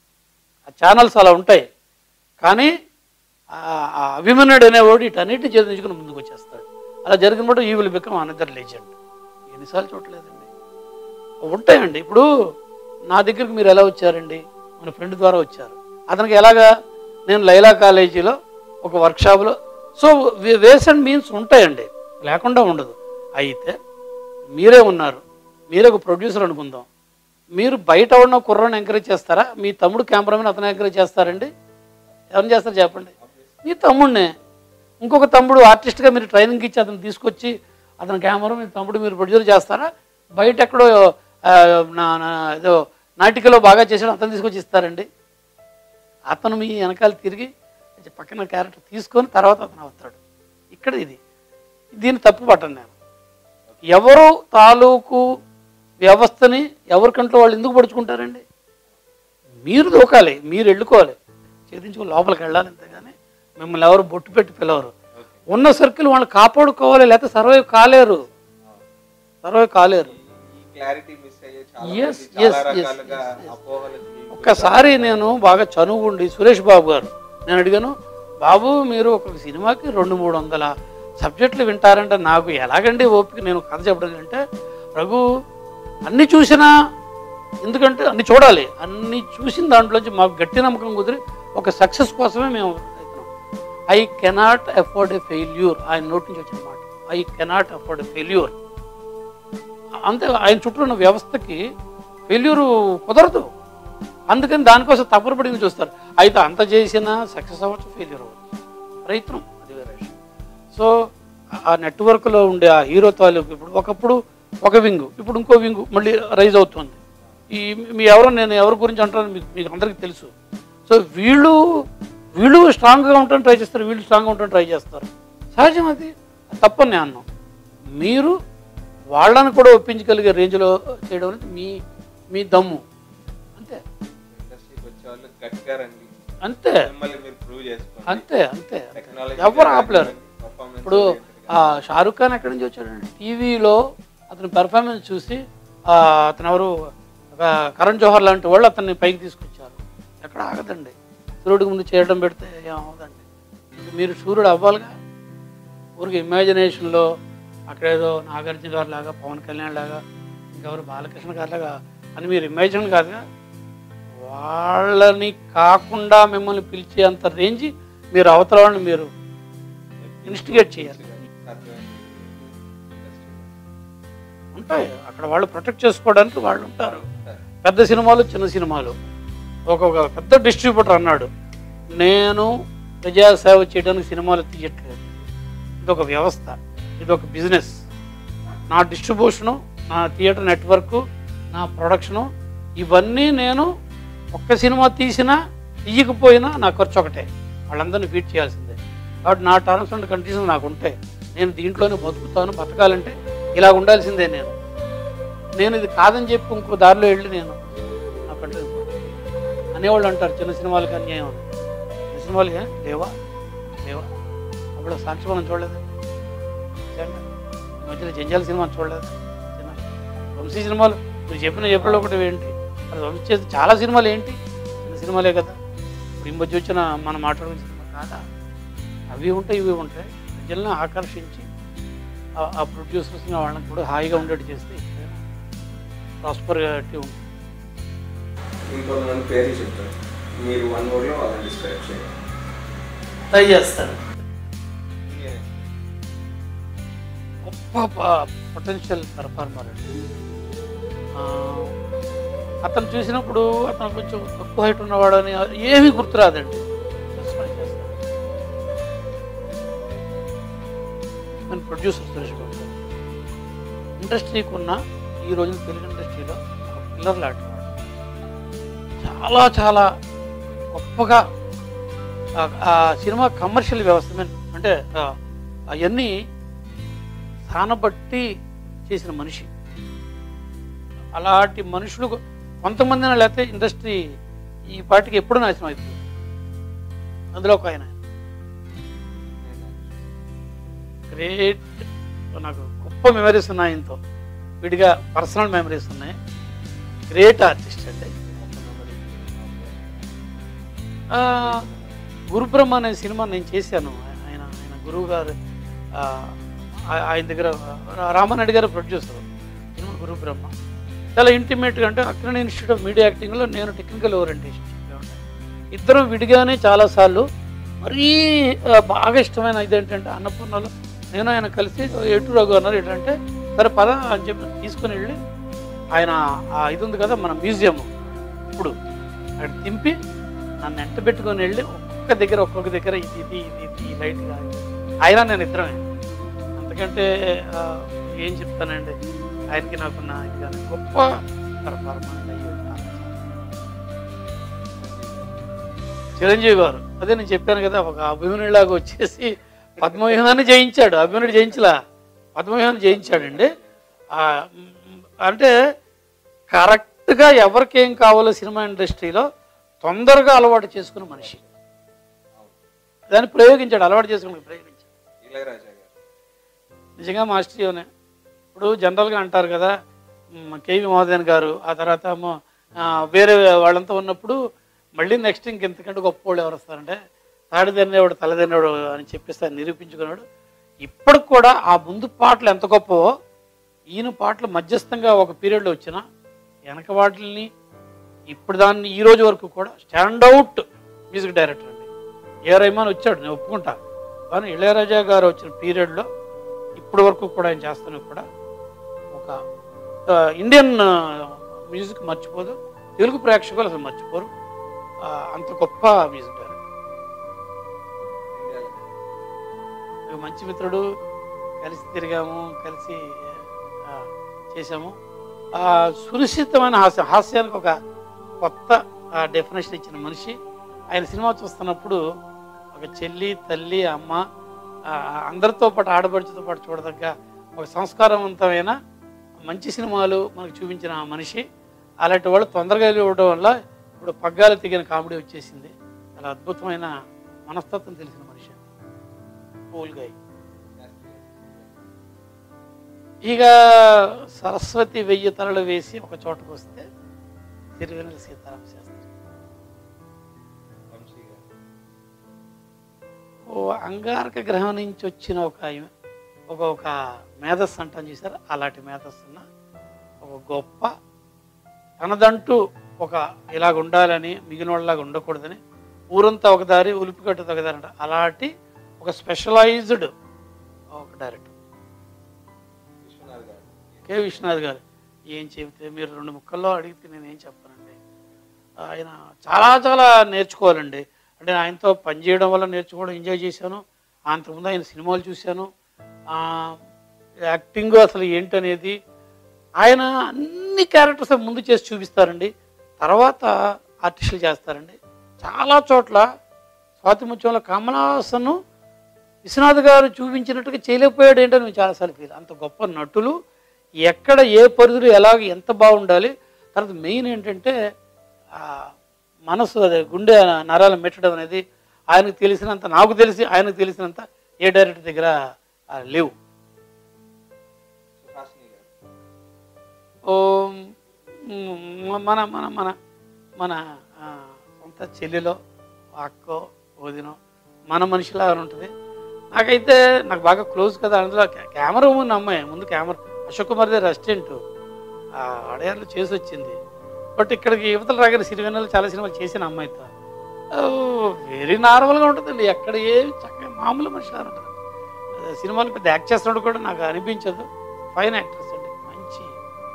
ఆ ఛానల్స్ అలా ఉంటాయి కానీ ఆ- ఆ అభిమన్యుడు అనేవాడు ఇటన్నిటిని ఛేదించుకుని ముందుకు వచ్చేస్తాడు అలా జరిగినప్పుడు ఈ విల్ బికమ్ అనదర్ లెజెండ్ ఎన్నిసార్లు చూడలేదండి ఉంటాయండి ఇప్పుడు నా దగ్గరికి మీరు ఎలా వచ్చారండి మన ఫ్రెండ్ ద్వారా వచ్చారు అతనికి ఎలాగా నేను లైలా కాలేజీలో ఒక వర్క్షాప్లో సో వేస్ అండ్ మీన్స్ ఉంటాయండి లేకుండా ఉండదు అయితే మీరే ఉన్నారు మీరే ఒక ప్రొడ్యూసర్ అనుకుందాం మీరు బయట ఉన్న కుర్రాన్ని ఎంకరేజ్ చేస్తారా మీ తమ్ముడు కెమెరామెన్ అతను ఎంకరేజ్ చేస్తారండి ఎవరిని చేస్తారు చెప్పండి మీ తమ్ముడినే ఇంకొక తమ్ముడు ఆర్టిస్ట్గా మీరు ట్రైనింగ్ ఇచ్చి అతను తీసుకొచ్చి అతని కెమెరా మీ తమ్ముడు మీరు ప్రొడ్యూసర్ చేస్తారా బయట ఎక్కడో ఆ, నా నా- ఏదో నాటికలో బాగా చేసాడు అతను తీసుకొచ్చి ఇస్తారండి అతను మీ వెనకాల తిరిగి పక్కన క్యారెక్టర్ తీసుకొని తర్వాత అతను అవుతాడు ఇక్కడ ఇది దీన్ని తప్పు పట్టను నేను ఎవరు తాలూకు వ్యవస్థని ఎవరి కంట్లో వాళ్ళు ఎందుకు పడుచుకుంటారండి మీరు దూకాలి మీరు వెళ్ళుకోవాలి ఛేదించుకుని లోపలికి వెళ్ళాలి అంతేగాని మిమ్మల్ని ఎవరు బొట్టు పెట్టి పిలవరు ఉన్న సర్కిల్ వాళ్ళు కాపాడుకోవాలి లేకపోతే సర్వైవ్ కాలేరు సర్వైవ్ కాలేరు ఈ క్లారిటీ మిస్ అయ్యే చాలా Yes, మంది yes, చాలా yes, రకాలుగా yes, yes. అపోహలకి ఒక్కసారి నేను బాగా చనువుండి సురేష్ బాబు గారు నేను అడిగాను బాబు మీరు ఒక సినిమాకి రెండు మూడు వందల సబ్జెక్టులు వింటారంటే నాకు ఎలాగండి ఓపిక నేను కథ చెప్పడం అంటే రఘు అన్ని చూసినా ఎందుకంటే అన్ని చూడాలి అన్ని చూసిన దాంట్లోంచి మాకు గట్టి నమ్మకం కుదిరి ఒక సక్సెస్ కోసమే మేము I cannot afford a failure ఆయన నోటి నుంచి వచ్చిన మాట I cannot afford a failure అంతే ఆయన చుట్టూ ఉన్న వ్యవస్థకి ఫెయిల్యూర్ కుదరదు అందుకని దానికోసం తప్పరపడింది చూస్తారు అయితే అంత చేసినా సక్సెస్ అవ్వచ్చు ఫెయిల్యూర్ అవ్వచ్చు ప్రయత్నం అది వేరే విషయం సో ఆ నెట్వర్క్లో ఉండే ఆ హీరో తాలూకు ఇప్పుడు ఒకప్పుడు ఒక వింగు ఇప్పుడు ఇంకో వింగు మళ్ళీ రైజ్ అవుతుంది ఈ మీ ఎవరో నేను ఎవరి గురించి అంటారని మీకు మీకు అందరికీ తెలుసు సో వీళ్ళు వీళ్ళు స్ట్రాంగ్గా ఉంటాను ట్రై చేస్తారు వీళ్ళు స్ట్రాంగ్గా ఉంటాను ట్రై చేస్తారు సహజం అది అది తప్పని నేను అన్నాను మీరు వాళ్ళని కూడా ఒప్పించగలిగే రేంజ్లో చేయడం అనేది మీ మీ దమ్ము అంతే ఇండస్ట్రీకి వచ్చే వాళ్ళు గట్టిగా రండి అంతే మిమ్మల్ని మీరు ప్రూవ్ చేసుకోండి అంతే అంతే టెక్నాలజీ ఎవరు ఆపలేరు పర్ఫార్మెన్స్ ఇప్పుడు ఆ షారుఖ్ ఖాన్ ఎక్కడి నుంచి వచ్చాడండి టీవీలో అతని పెర్ఫార్మెన్స్ చూసి ఆ, అతను ఎవరు ఒక కరణ్ జోహర్ లాంటి వాళ్ళు అతన్ని పైకి తీసుకొచ్చారు ఎక్కడ ఆగదండి సూర్యుడికి ముందు చేయడం పెడితే ఏమవుదండి మీరు సూర్యుడు అవ్వాలిగా ఊరికి ఇమాజినేషన్లో అక్కడేదో నాగార్జున గారి లాగా పవన్ కళ్యాణ్ లాగా ఇంకెవరు బాలకృష్ణ గారి లాగా అని మీరు ఇమాజిన్ కాదుగా వాళ్ళని కాకుండా మిమ్మల్ని పిలిచే అంత రేంజ్ మీరు అవతల వాళ్ళని మీరు ఇన్స్టిగేట్ చేయాలి ఉంటాయి అక్కడ వాళ్ళు ప్రొటెక్ట్ చేసుకోవడానికి వాళ్ళు ఉంటారు పెద్ద సినిమాలు చిన్న సినిమాలు ఒక ఒక పెద్ద డిస్ట్రిబ్యూటర్ అన్నాడు నేను ప్రజాసేవ చేయడానికి సినిమాలు తీయట్లేదు ఇది ఒక వ్యవస్థ ఇది ఒక బిజినెస్ నా డిస్ట్రిబ్యూషను నా థియేటర్ నెట్వర్క్ నా ప్రొడక్షను ఇవన్నీ నేను ఒక్క సినిమా తీసినా తీయకపోయినా నా ఖర్చు ఒకటే వాళ్ళందరినీ ఫీడ్ చేయాల్సిందే కాబట్టి నా టర్మ్స్ అండ్ కండిషన్స్ నాకు ఉంటాయి నేను దీంట్లోనే బతుకుతాను బతకాలంటే ఇలా ఉండాల్సిందే నేను నేను ఇది కాదని చెప్పి ఇంకో దారిలో వెళ్ళి నేను నాకంటే అనేవాళ్ళు అంటారు చిన్న సినిమాలకి అన్యాయం అని చిన్న సినిమాలకి ఏ? లేవా లేవా అప్పుడు సాక్షి మనం చూడలేదు నిజంగా. ఈ మధ్యలో జంజాల సినిమా చూడలేదు చిన్న వంశీ సినిమాలు మీరు చెప్పిన చెప్పడం ఒకటి ఏంటి అది వంశీ చేసిన చాలా సినిమాలు ఏంటి చిన్న సినిమాలే కదా ఇప్పుడు ఈ మధ్య వచ్చిన మనం మాట్లాడుకున్న సినిమా కాదా అవి ఉంటాయి ఇవి ఉంటాయి ప్రజలను ఆకర్షించి ఆ- ఆ ప్రొడ్యూసర్స్ని వాళ్ళని కూడా హాయిగా ఉండేట్టు చేస్తే ప్రాస్పరిటీ ఉంటుంది ఇంకొంతమంది పేర్లు చెప్తారు మీరు వన్ వర్డ్లో వాళ్ళని డిస్క్రైబ్ చేయండి ట్రై చేస్తాను గొప్ప పొటెన్షియల్ పెర్ఫార్మర్ అండి ఆ, అతను చూసినప్పుడు అతను కొంచెం తక్కువ హైట్ ఉన్నవాడని ఏమీ గుర్తురాదండి Just try చేస్తాను. నేను ప్రొడ్యూసర్ సురేష్ బాబు గారు ఇండస్ట్రీకి ఉన్న ఈ రోజున తెలుగు ఇండస్ట్రీలో ఒక పిల్లర్ లాంటి వాడు చాలా చాలా గొప్పగా ఆ- ఆ సినిమా కమర్షియల్ వ్యవస్థ మీద అంటే అవన్నీ స్థానబట్టి చేసిన మనిషి అలాంటి మనుషులు కొంతమంది లేకపోతే ఇండస్ట్రీ ఈ పాటికి ఎప్పుడు నాశనం అవుతుంది అందులో ఒక ఆయన గ్రేట్ నాకు గొప్ప మెమరీస్ ఉన్నాయి ఆయనతో విడిగా పర్సనల్ మెమరీస్ ఉన్నాయి గ్రేట్ ఆర్టిస్ట్ అండి ఆ, గురుబ్రహ్మ అనే సినిమా నేను చేశాను ఆయన ఆయన గురువు గారు ఆ, ఆ- ఆయన దగ్గర రా- రామారెడ్డి గారు ప్రొడ్యూసర్ సినిమా గురుబ్రహ్మ చాలా ఇంటిమేట్గా అంటే అక్రణ ఇన్స్టిట్యూట్ ఆఫ్ మీడియా యాక్టింగ్లో నేను టెక్నికల్ ఓరియంటేషన్ ఇద్దరం విడిగానే చాలాసార్లు మరీ ఆ, బాగా ఇష్టమైన ఇదేంటంటే అన్నపూర్ణలో నేను ఆయన కలిసి ఎటు రఘు అన్నారు ఏంటంటే సరే పద అని చెప్పి తీసుకుని వెళ్ళి ఆయన ఆ ఇది ఉంది కదా మన మ్యూజియం ఇప్పుడు అక్కడ దింపి నన్ను ఎంట పెట్టుకొని వెళ్ళి ఒక్కొక్క దగ్గర ఒక్కొక్క దగ్గర ఇది ఇది ఇది ఇది ఈ లైట్ ఆయన నేను ఇద్దరమే అంతకంటే ఆ, ఏం చెప్తానండి ఆయనకి నాకున్న ఇది కానీ గొప్ప పరమాత్మ చిరంజీవి గారు అదే నేను చెప్పాను కదా ఒక అభిమన్యులాగా వచ్చేసి పద్మవ్యూహాన్ని జయించాడు అభిమన్యుడు జయించలా పద్మవ్యూహాన్ని జయించాడండి ఆ, మ్, అంటే కరెక్ట్గా ఎవరికి ఏం కావాలో సినిమా ఇండస్ట్రీలో తొందరగా అలవాటు చేసుకున్న మనిషి దాన్ని ప్రయోగించాడు అలవాటు చేసుకుని ప్రయోగించాడు ఇళయరాజా గారు నిజంగా మాస్టర్యోనే ఇప్పుడు జనరల్గా అంటారు కదా మ్, కేవి మహోదయన్ గారు ఆ తర్వాత ఏమో, ఆ, వేరే వాళ్ళంతా ఉన్నప్పుడు మళ్ళీ నెక్స్ట్ ఇంకెంతకంటే గొప్ప వాళ్ళు ఎవరు వస్తారంటే తాడి తినేవాడు తల తినేవాడు అని చెప్పేసి ఆయన నిరూపించుకున్నాడు ఇప్పటికి కూడా ఆ ముందు పాటలు ఎంత గొప్పవో ఈయన పాటలు మధ్యస్థంగా ఒక పీరియడ్లో వచ్చిన వెనక వాటిని ఇప్పుడు దాన్ని ఈ రోజు వరకు కూడా స్టాండౌట్ మ్యూజిక్ డైరెక్టర్ అండి ఏ రైమాన్ వచ్చాడు నేను ఒప్పుకుంటా కానీ ఇళయరాజా గారు వచ్చిన పీరియడ్లో ఇప్పటి వరకు కూడా ఆయన చేస్తున్నా కూడా ఒక ఆ, ఇండియన్ ఆ, మ్యూజిక్ మర్చిపోదు తెలుగు ప్రేక్షకులు అసలు మర్చిపోరు ఆ, అంత గొప్ప మ్యూజిక్ డైరెక్టర్ ఒక మంచి మిత్రుడు కలిసి తిరిగాము కలిసి ఆ, చేసాము ఆ, సునిశ్చితమైన హాస్యం హాస్యానికి ఒక కొత్త డెఫినేషన్ ఇచ్చిన మనిషి ఆయన సినిమా చూస్తున్నప్పుడు ఒక చెల్లి తల్లి అమ్మ ఆ, అందరితో పాటు ఆడపడుచుతో పాటు చూడదగ్గ ఒక సంస్కారవంతమైన మంచి సినిమాలు మనకు చూపించిన ఆ మనిషి అలాంటి వాళ్ళు తొందరగా ఇవ్వడం వల్ల ఇప్పుడు పగ్గాలు తెగిన కామెడీ వచ్చేసింది చాలా అద్భుతమైన మనస్తత్వం తెలిసిన మనిషి కూల్ గై ఇక సరస్వతి వెయ్యి తలలు వేసి ఒక చోటకు వస్తే సిరివెన్నెల సీతారామ శాస్త్రి వంశీ గారు. ఓ అంగారక గ్రహం నుంచి వచ్చిన ఒక ఒక ఒక మేధస్సు అంటాం చూసారు అలాంటి మేధస్సు ఉన్న ఒక గొప్ప తనదంటూ ఒక ఇలాగ ఉండాలని మిగిలిన వాళ్ళలాగా ఉండకూడదని ఊరంతా ఒక దారి ఉలిపికట్టు ఒక దారి అంట అలాంటి ఒక స్పెషలైజ్డ్ ఒక డైరెక్టర్ విశ్వనాథ్ గారు కె విశ్వనాథ్ గారు ఏం చెబితే మీరు రెండు ముక్కల్లో అడిగితే నేను ఏం చెప్పనండి ఆయన చాలా చాలా నేర్చుకోవాలండి అంటే ఆయనతో పనిచేయడం వల్ల నేర్చుకోవడం ఎంజాయ్ చేశాను అంతకుముందు ఆయన సినిమాలు చూశాను ఆ, యాక్టింగ్ అసలు ఏంటనేది ఆయన అన్ని క్యారెక్టర్స్ ముందు చేసి చూపిస్తారండి తర్వాత ఆర్టిస్టులు చేస్తారండి చాలా చోట్ల స్వాతి ముత్యంలో కమలాసను విశ్వనాథ్ గారు చూపించినట్టుగా చేయలేకపోయాడు ఏంటని నేను చాలాసార్లు ఫీల్ అంత గొప్ప నటులు ఎక్కడ ఏ పరిధిలో ఎలాగ ఎంత బాగుండాలి తర్వాత మెయిన్ ఏంటంటే ఆ, మనసు అదే గుండె నరాలు మెట్టడం అనేది ఆయనకు తెలిసినంత నాకు తెలిసి ఆయనకు తెలిసినంత ఏ డైరెక్టర్ దగ్గర ఆ, లేవు సుహాసిని గారు ఓ మ్, మన మన మన మన ఆ, సొంత చెల్లిలో అక్కో వదినో మన మనిషిలా ఉంటుంది నాకైతే నాకు బాగా క్లోజ్ కదా అందులో కె- కెమెరా ముందు అమ్మాయి ముందు కెమెరా అశోక్ కుమార్ దగ్గర అసిస్టెంట్ అడయార్లు చేసి వచ్చింది బట్ ఇక్కడికి యువతలు రాగానే సిరివెన్నెలు చాలా సినిమాలు చేసిన అమ్మాయితో వెరీ నార్మల్గా ఉంటుందండి ఎక్కడ ఏమి చక్కగా మామూలు మనిషిలా ఉంటుంది ఆ, సినిమాలు పెద్ద యాక్ట్ చేస్తున్నట్టు కూడా నాకు అనిపించదు ఫైన్ యాక్ట్రెస్ అండి మంచి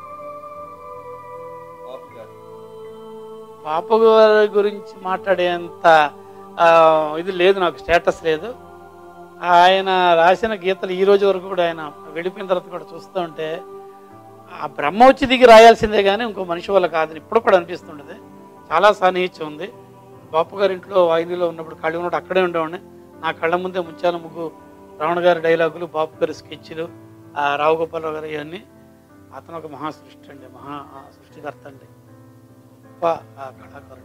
బాబు గారు పాప గారి గురించి మాట్లాడేంత ఆ, ఇది లేదు నాకు స్టేటస్ లేదు ఆయన రాసిన గీతలు ఈ రోజు వరకు కూడా ఆయన వెళ్ళిపోయిన తర్వాత కూడా చూస్తూ ఉంటే ఆ బ్రహ్మ వచ్చి దిగి రాయాల్సిందే కానీ ఇంకో మనిషి వల్ల కాదని ఇప్పుడు కూడా అనిపిస్తుండేది చాలా సాన్నిహిత్యం ఉంది బాపు గారి ఇంట్లో వాయిదీలో ఉన్నప్పుడు ఖాళీ ఉన్నప్పుడు అక్కడే ఉండేవాడిని నా కళ్ళ ముందే ముత్యాల ముగ్గు రమణ గారి డైలాగులు బాపు గారి స్కెచ్లు ఆ రావు గోపాలరావు గారు ఇవన్నీ అతను ఒక మహా సృష్టి అండి మహా ఆ, సృష్టికర్త అండి గొప్ప ఆ కళాకారుడు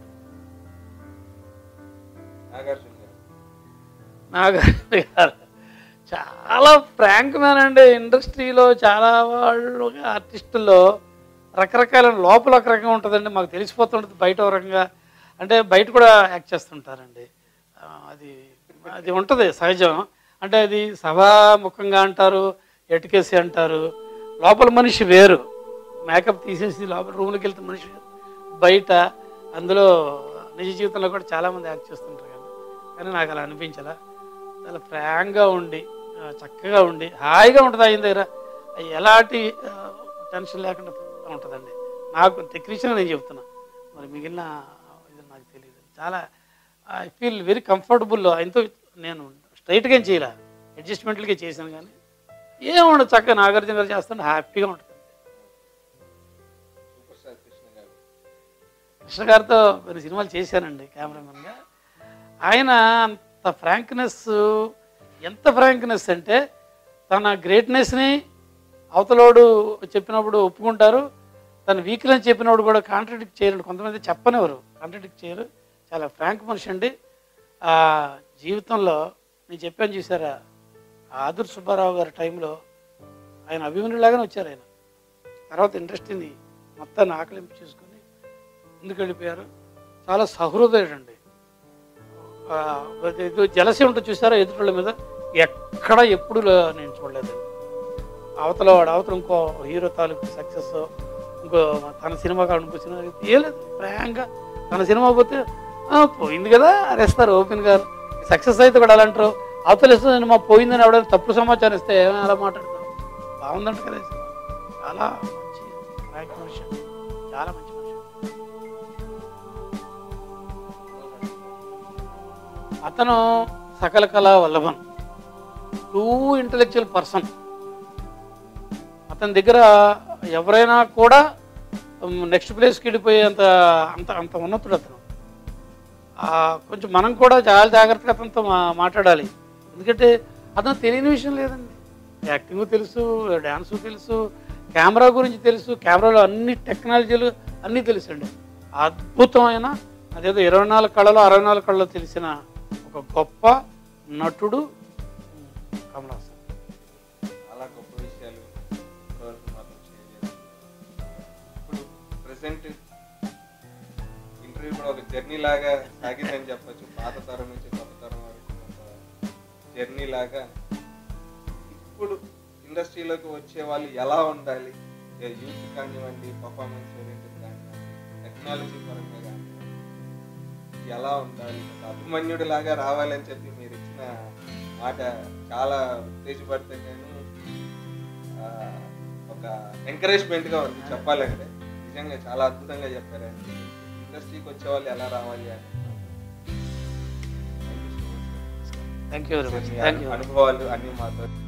నాగార్జున గారు నాగార్జున గారు చాలా ఫ్రాంక్ మ్యాన్ అండి ఇండస్ట్రీలో చాలా వాళ్ళు ఆర్టిస్టుల్లో రకరకాల లోపల ఒక రకంగా ఉంటుందండి మాకు తెలిసిపోతుంటుంది బయట ఒక రకంగా అంటే బయట కూడా యాక్ట్ చేస్తుంటారండి ఆ, అది అది ఉంటుంది సహజం అంటే అది సభాముఖంగా అంటారు ఎటుకేసి అంటారు లోపల మనిషి వేరు మేకప్ తీసేసి లోపల రూమ్లోకి వెళ్తే మనిషి వేరు బయట అందులో నిజ జీవితంలో కూడా చాలామంది యాక్ట్ చేస్తుంటారు కదా కానీ నాకు అలా అనిపించలా చాలా ఫ్రాంక్గా ఉండి ఆ, చక్కగా ఉండి హాయిగా ఉంటుంది ఆయన దగ్గర ఎలాంటి ఆ, టెన్షన్ లేకుండా ఉంటుందండి నాకు టెక్నీషియన్ నేను చెప్తున్నా మరి మిగిలిన ఇది నాకు తెలియదు చాలా ఐ ఫీల్ వెరీ కంఫర్టబుల్ ఆయనతో నేను స్ట్రైట్గా ఏం చేయలే అడ్జస్ట్మెంట్లకే చేశాను కానీ ఏముండదు చక్కగా నాగార్జున గారు చేస్తుంటే హ్యాపీగా ఉంటుంది సూపర్ స్టార్ కృష్ణ గారు కృష్ణ గారితో కొన్ని సినిమాలు చేశానండి కెమెరామెన్గా ఆయన అంత ఫ్రాంక్నెస్ ఎంత ఫ్రాంక్నెస్ అంటే తన గ్రేట్నెస్ని అవతలోడు చెప్పినప్పుడు ఒప్పుకుంటారు తన వీక్నెస్ చెప్పినప్పుడు కూడా కాంట్రడిక్ట్ చేయరు కొంతమంది చెప్పనివ్వరు కాంట్రడిక్ట్ చేయరు చాలా ఫ్రాంక్ మనిషి అండి ఆ జీవితంలో నేను చెప్పాను చూసారా ఆదుర్ సుబ్బారావు గారి టైంలో ఆయన అభిమన్యులాగానే వచ్చారు ఆయన తర్వాత ఇండస్ట్రీని మొత్తాన్ని ఆకలింపు చేసుకుని ముందుకు వెళ్ళిపోయారు చాలా సహృదయుడు అండి ఆ, ఇది జలసి ఉంటుంది చూసారా ఎదుటిళ్ళ మీద ఎక్కడ ఎప్పుడు లే- నేను చూడలేదండి అవతల వాడు అవతల ఇంకో హీరో తాలూకు సక్సెస్ ఇంకో తన సినిమా కాదు ఇంకో సినిమా ఏ లేదు ఫ్రాంక్గా తన సినిమా పోతే "ఆ, పోయింది కదా అరేస్తారు ఓపెన్ గారు సక్సెస్ అయితే కూడా అలా అంటారు అవతల సినిమా పోయిందని ఎవడైనా తప్పుడు సమాచారం ఇస్తే ఏమైనా అలా మాట్లాడతారు బాగుందంట కదా ఈ సినిమా చాలా మంచి ఫ్రాంక్ మనిషి అండి. చాలా మంచి మనిషి అతను సకల కళా వల్లభన్ టూ ఇంటలెక్చువల్ పర్సన్ అతని దగ్గర ఎవరైనా కూడా నెక్స్ట్ ప్లేస్కి వెళ్ళిపోయేంత అంత అంత ఉన్నతుడు అతను ఆ, కొంచెం మనం కూడా చాలా జాగ్రత్తగా అతనితో మా మాట్లాడాలి ఎందుకంటే అతను తెలియని విషయం లేదండి యాక్టింగ్ తెలుసు డ్యాన్సు తెలుసు కెమెరా గురించి తెలుసు కెమెరాలో అన్ని టెక్నాలజీలు అన్నీ తెలుసండి అద్భుతమైన అదేదో ఇరవై నాలుగు కళలో అరవై నాలుగు కళలో తెలిసిన ఒక గొప్ప నటుడు కమల్ హాసన్ చాలా గొప్ప విషయాలు ఇప్పటివరకు మాతో షేర్ చేశారు ఇప్పుడు ప్రజెంట్ కెరీర్ కూడా ఒక జర్నీ లాగా సాగిందని చెప్పొచ్చు పాత తరం నుంచి కొత్త తరం వరకు ఒక జర్నీ లాగా ఇప్పుడు ఇండస్ట్రీలోకి వచ్చే వాళ్ళు ఎలా ఉండాలి యూత్ కానివ్వండి పర్ఫార్మెన్స్ ఓరియంటెడ్ కానివ్వండి టెక్నాలజీ పరంగా కానివ్వండి ఎలా ఉండాలి ఒక అభిమన్యుడి లాగా రావాలని చెప్పి మీరు ఇచ్చిన మాట చాలా ఉత్తేజపడితే నేను ఆ, ఒక encouragement గా ఉంది చెప్పాలంటే నిజంగా చాలా అద్భుతంగా చెప్పారండి ఇండస్ట్రీకి వచ్చే వాళ్ళు ఎలా రావాలి అని థ్యాంక్ యూ వెరీ మచ్ మీ థ్యాంక్ యూ అనుభవాలు అన్ని మాతో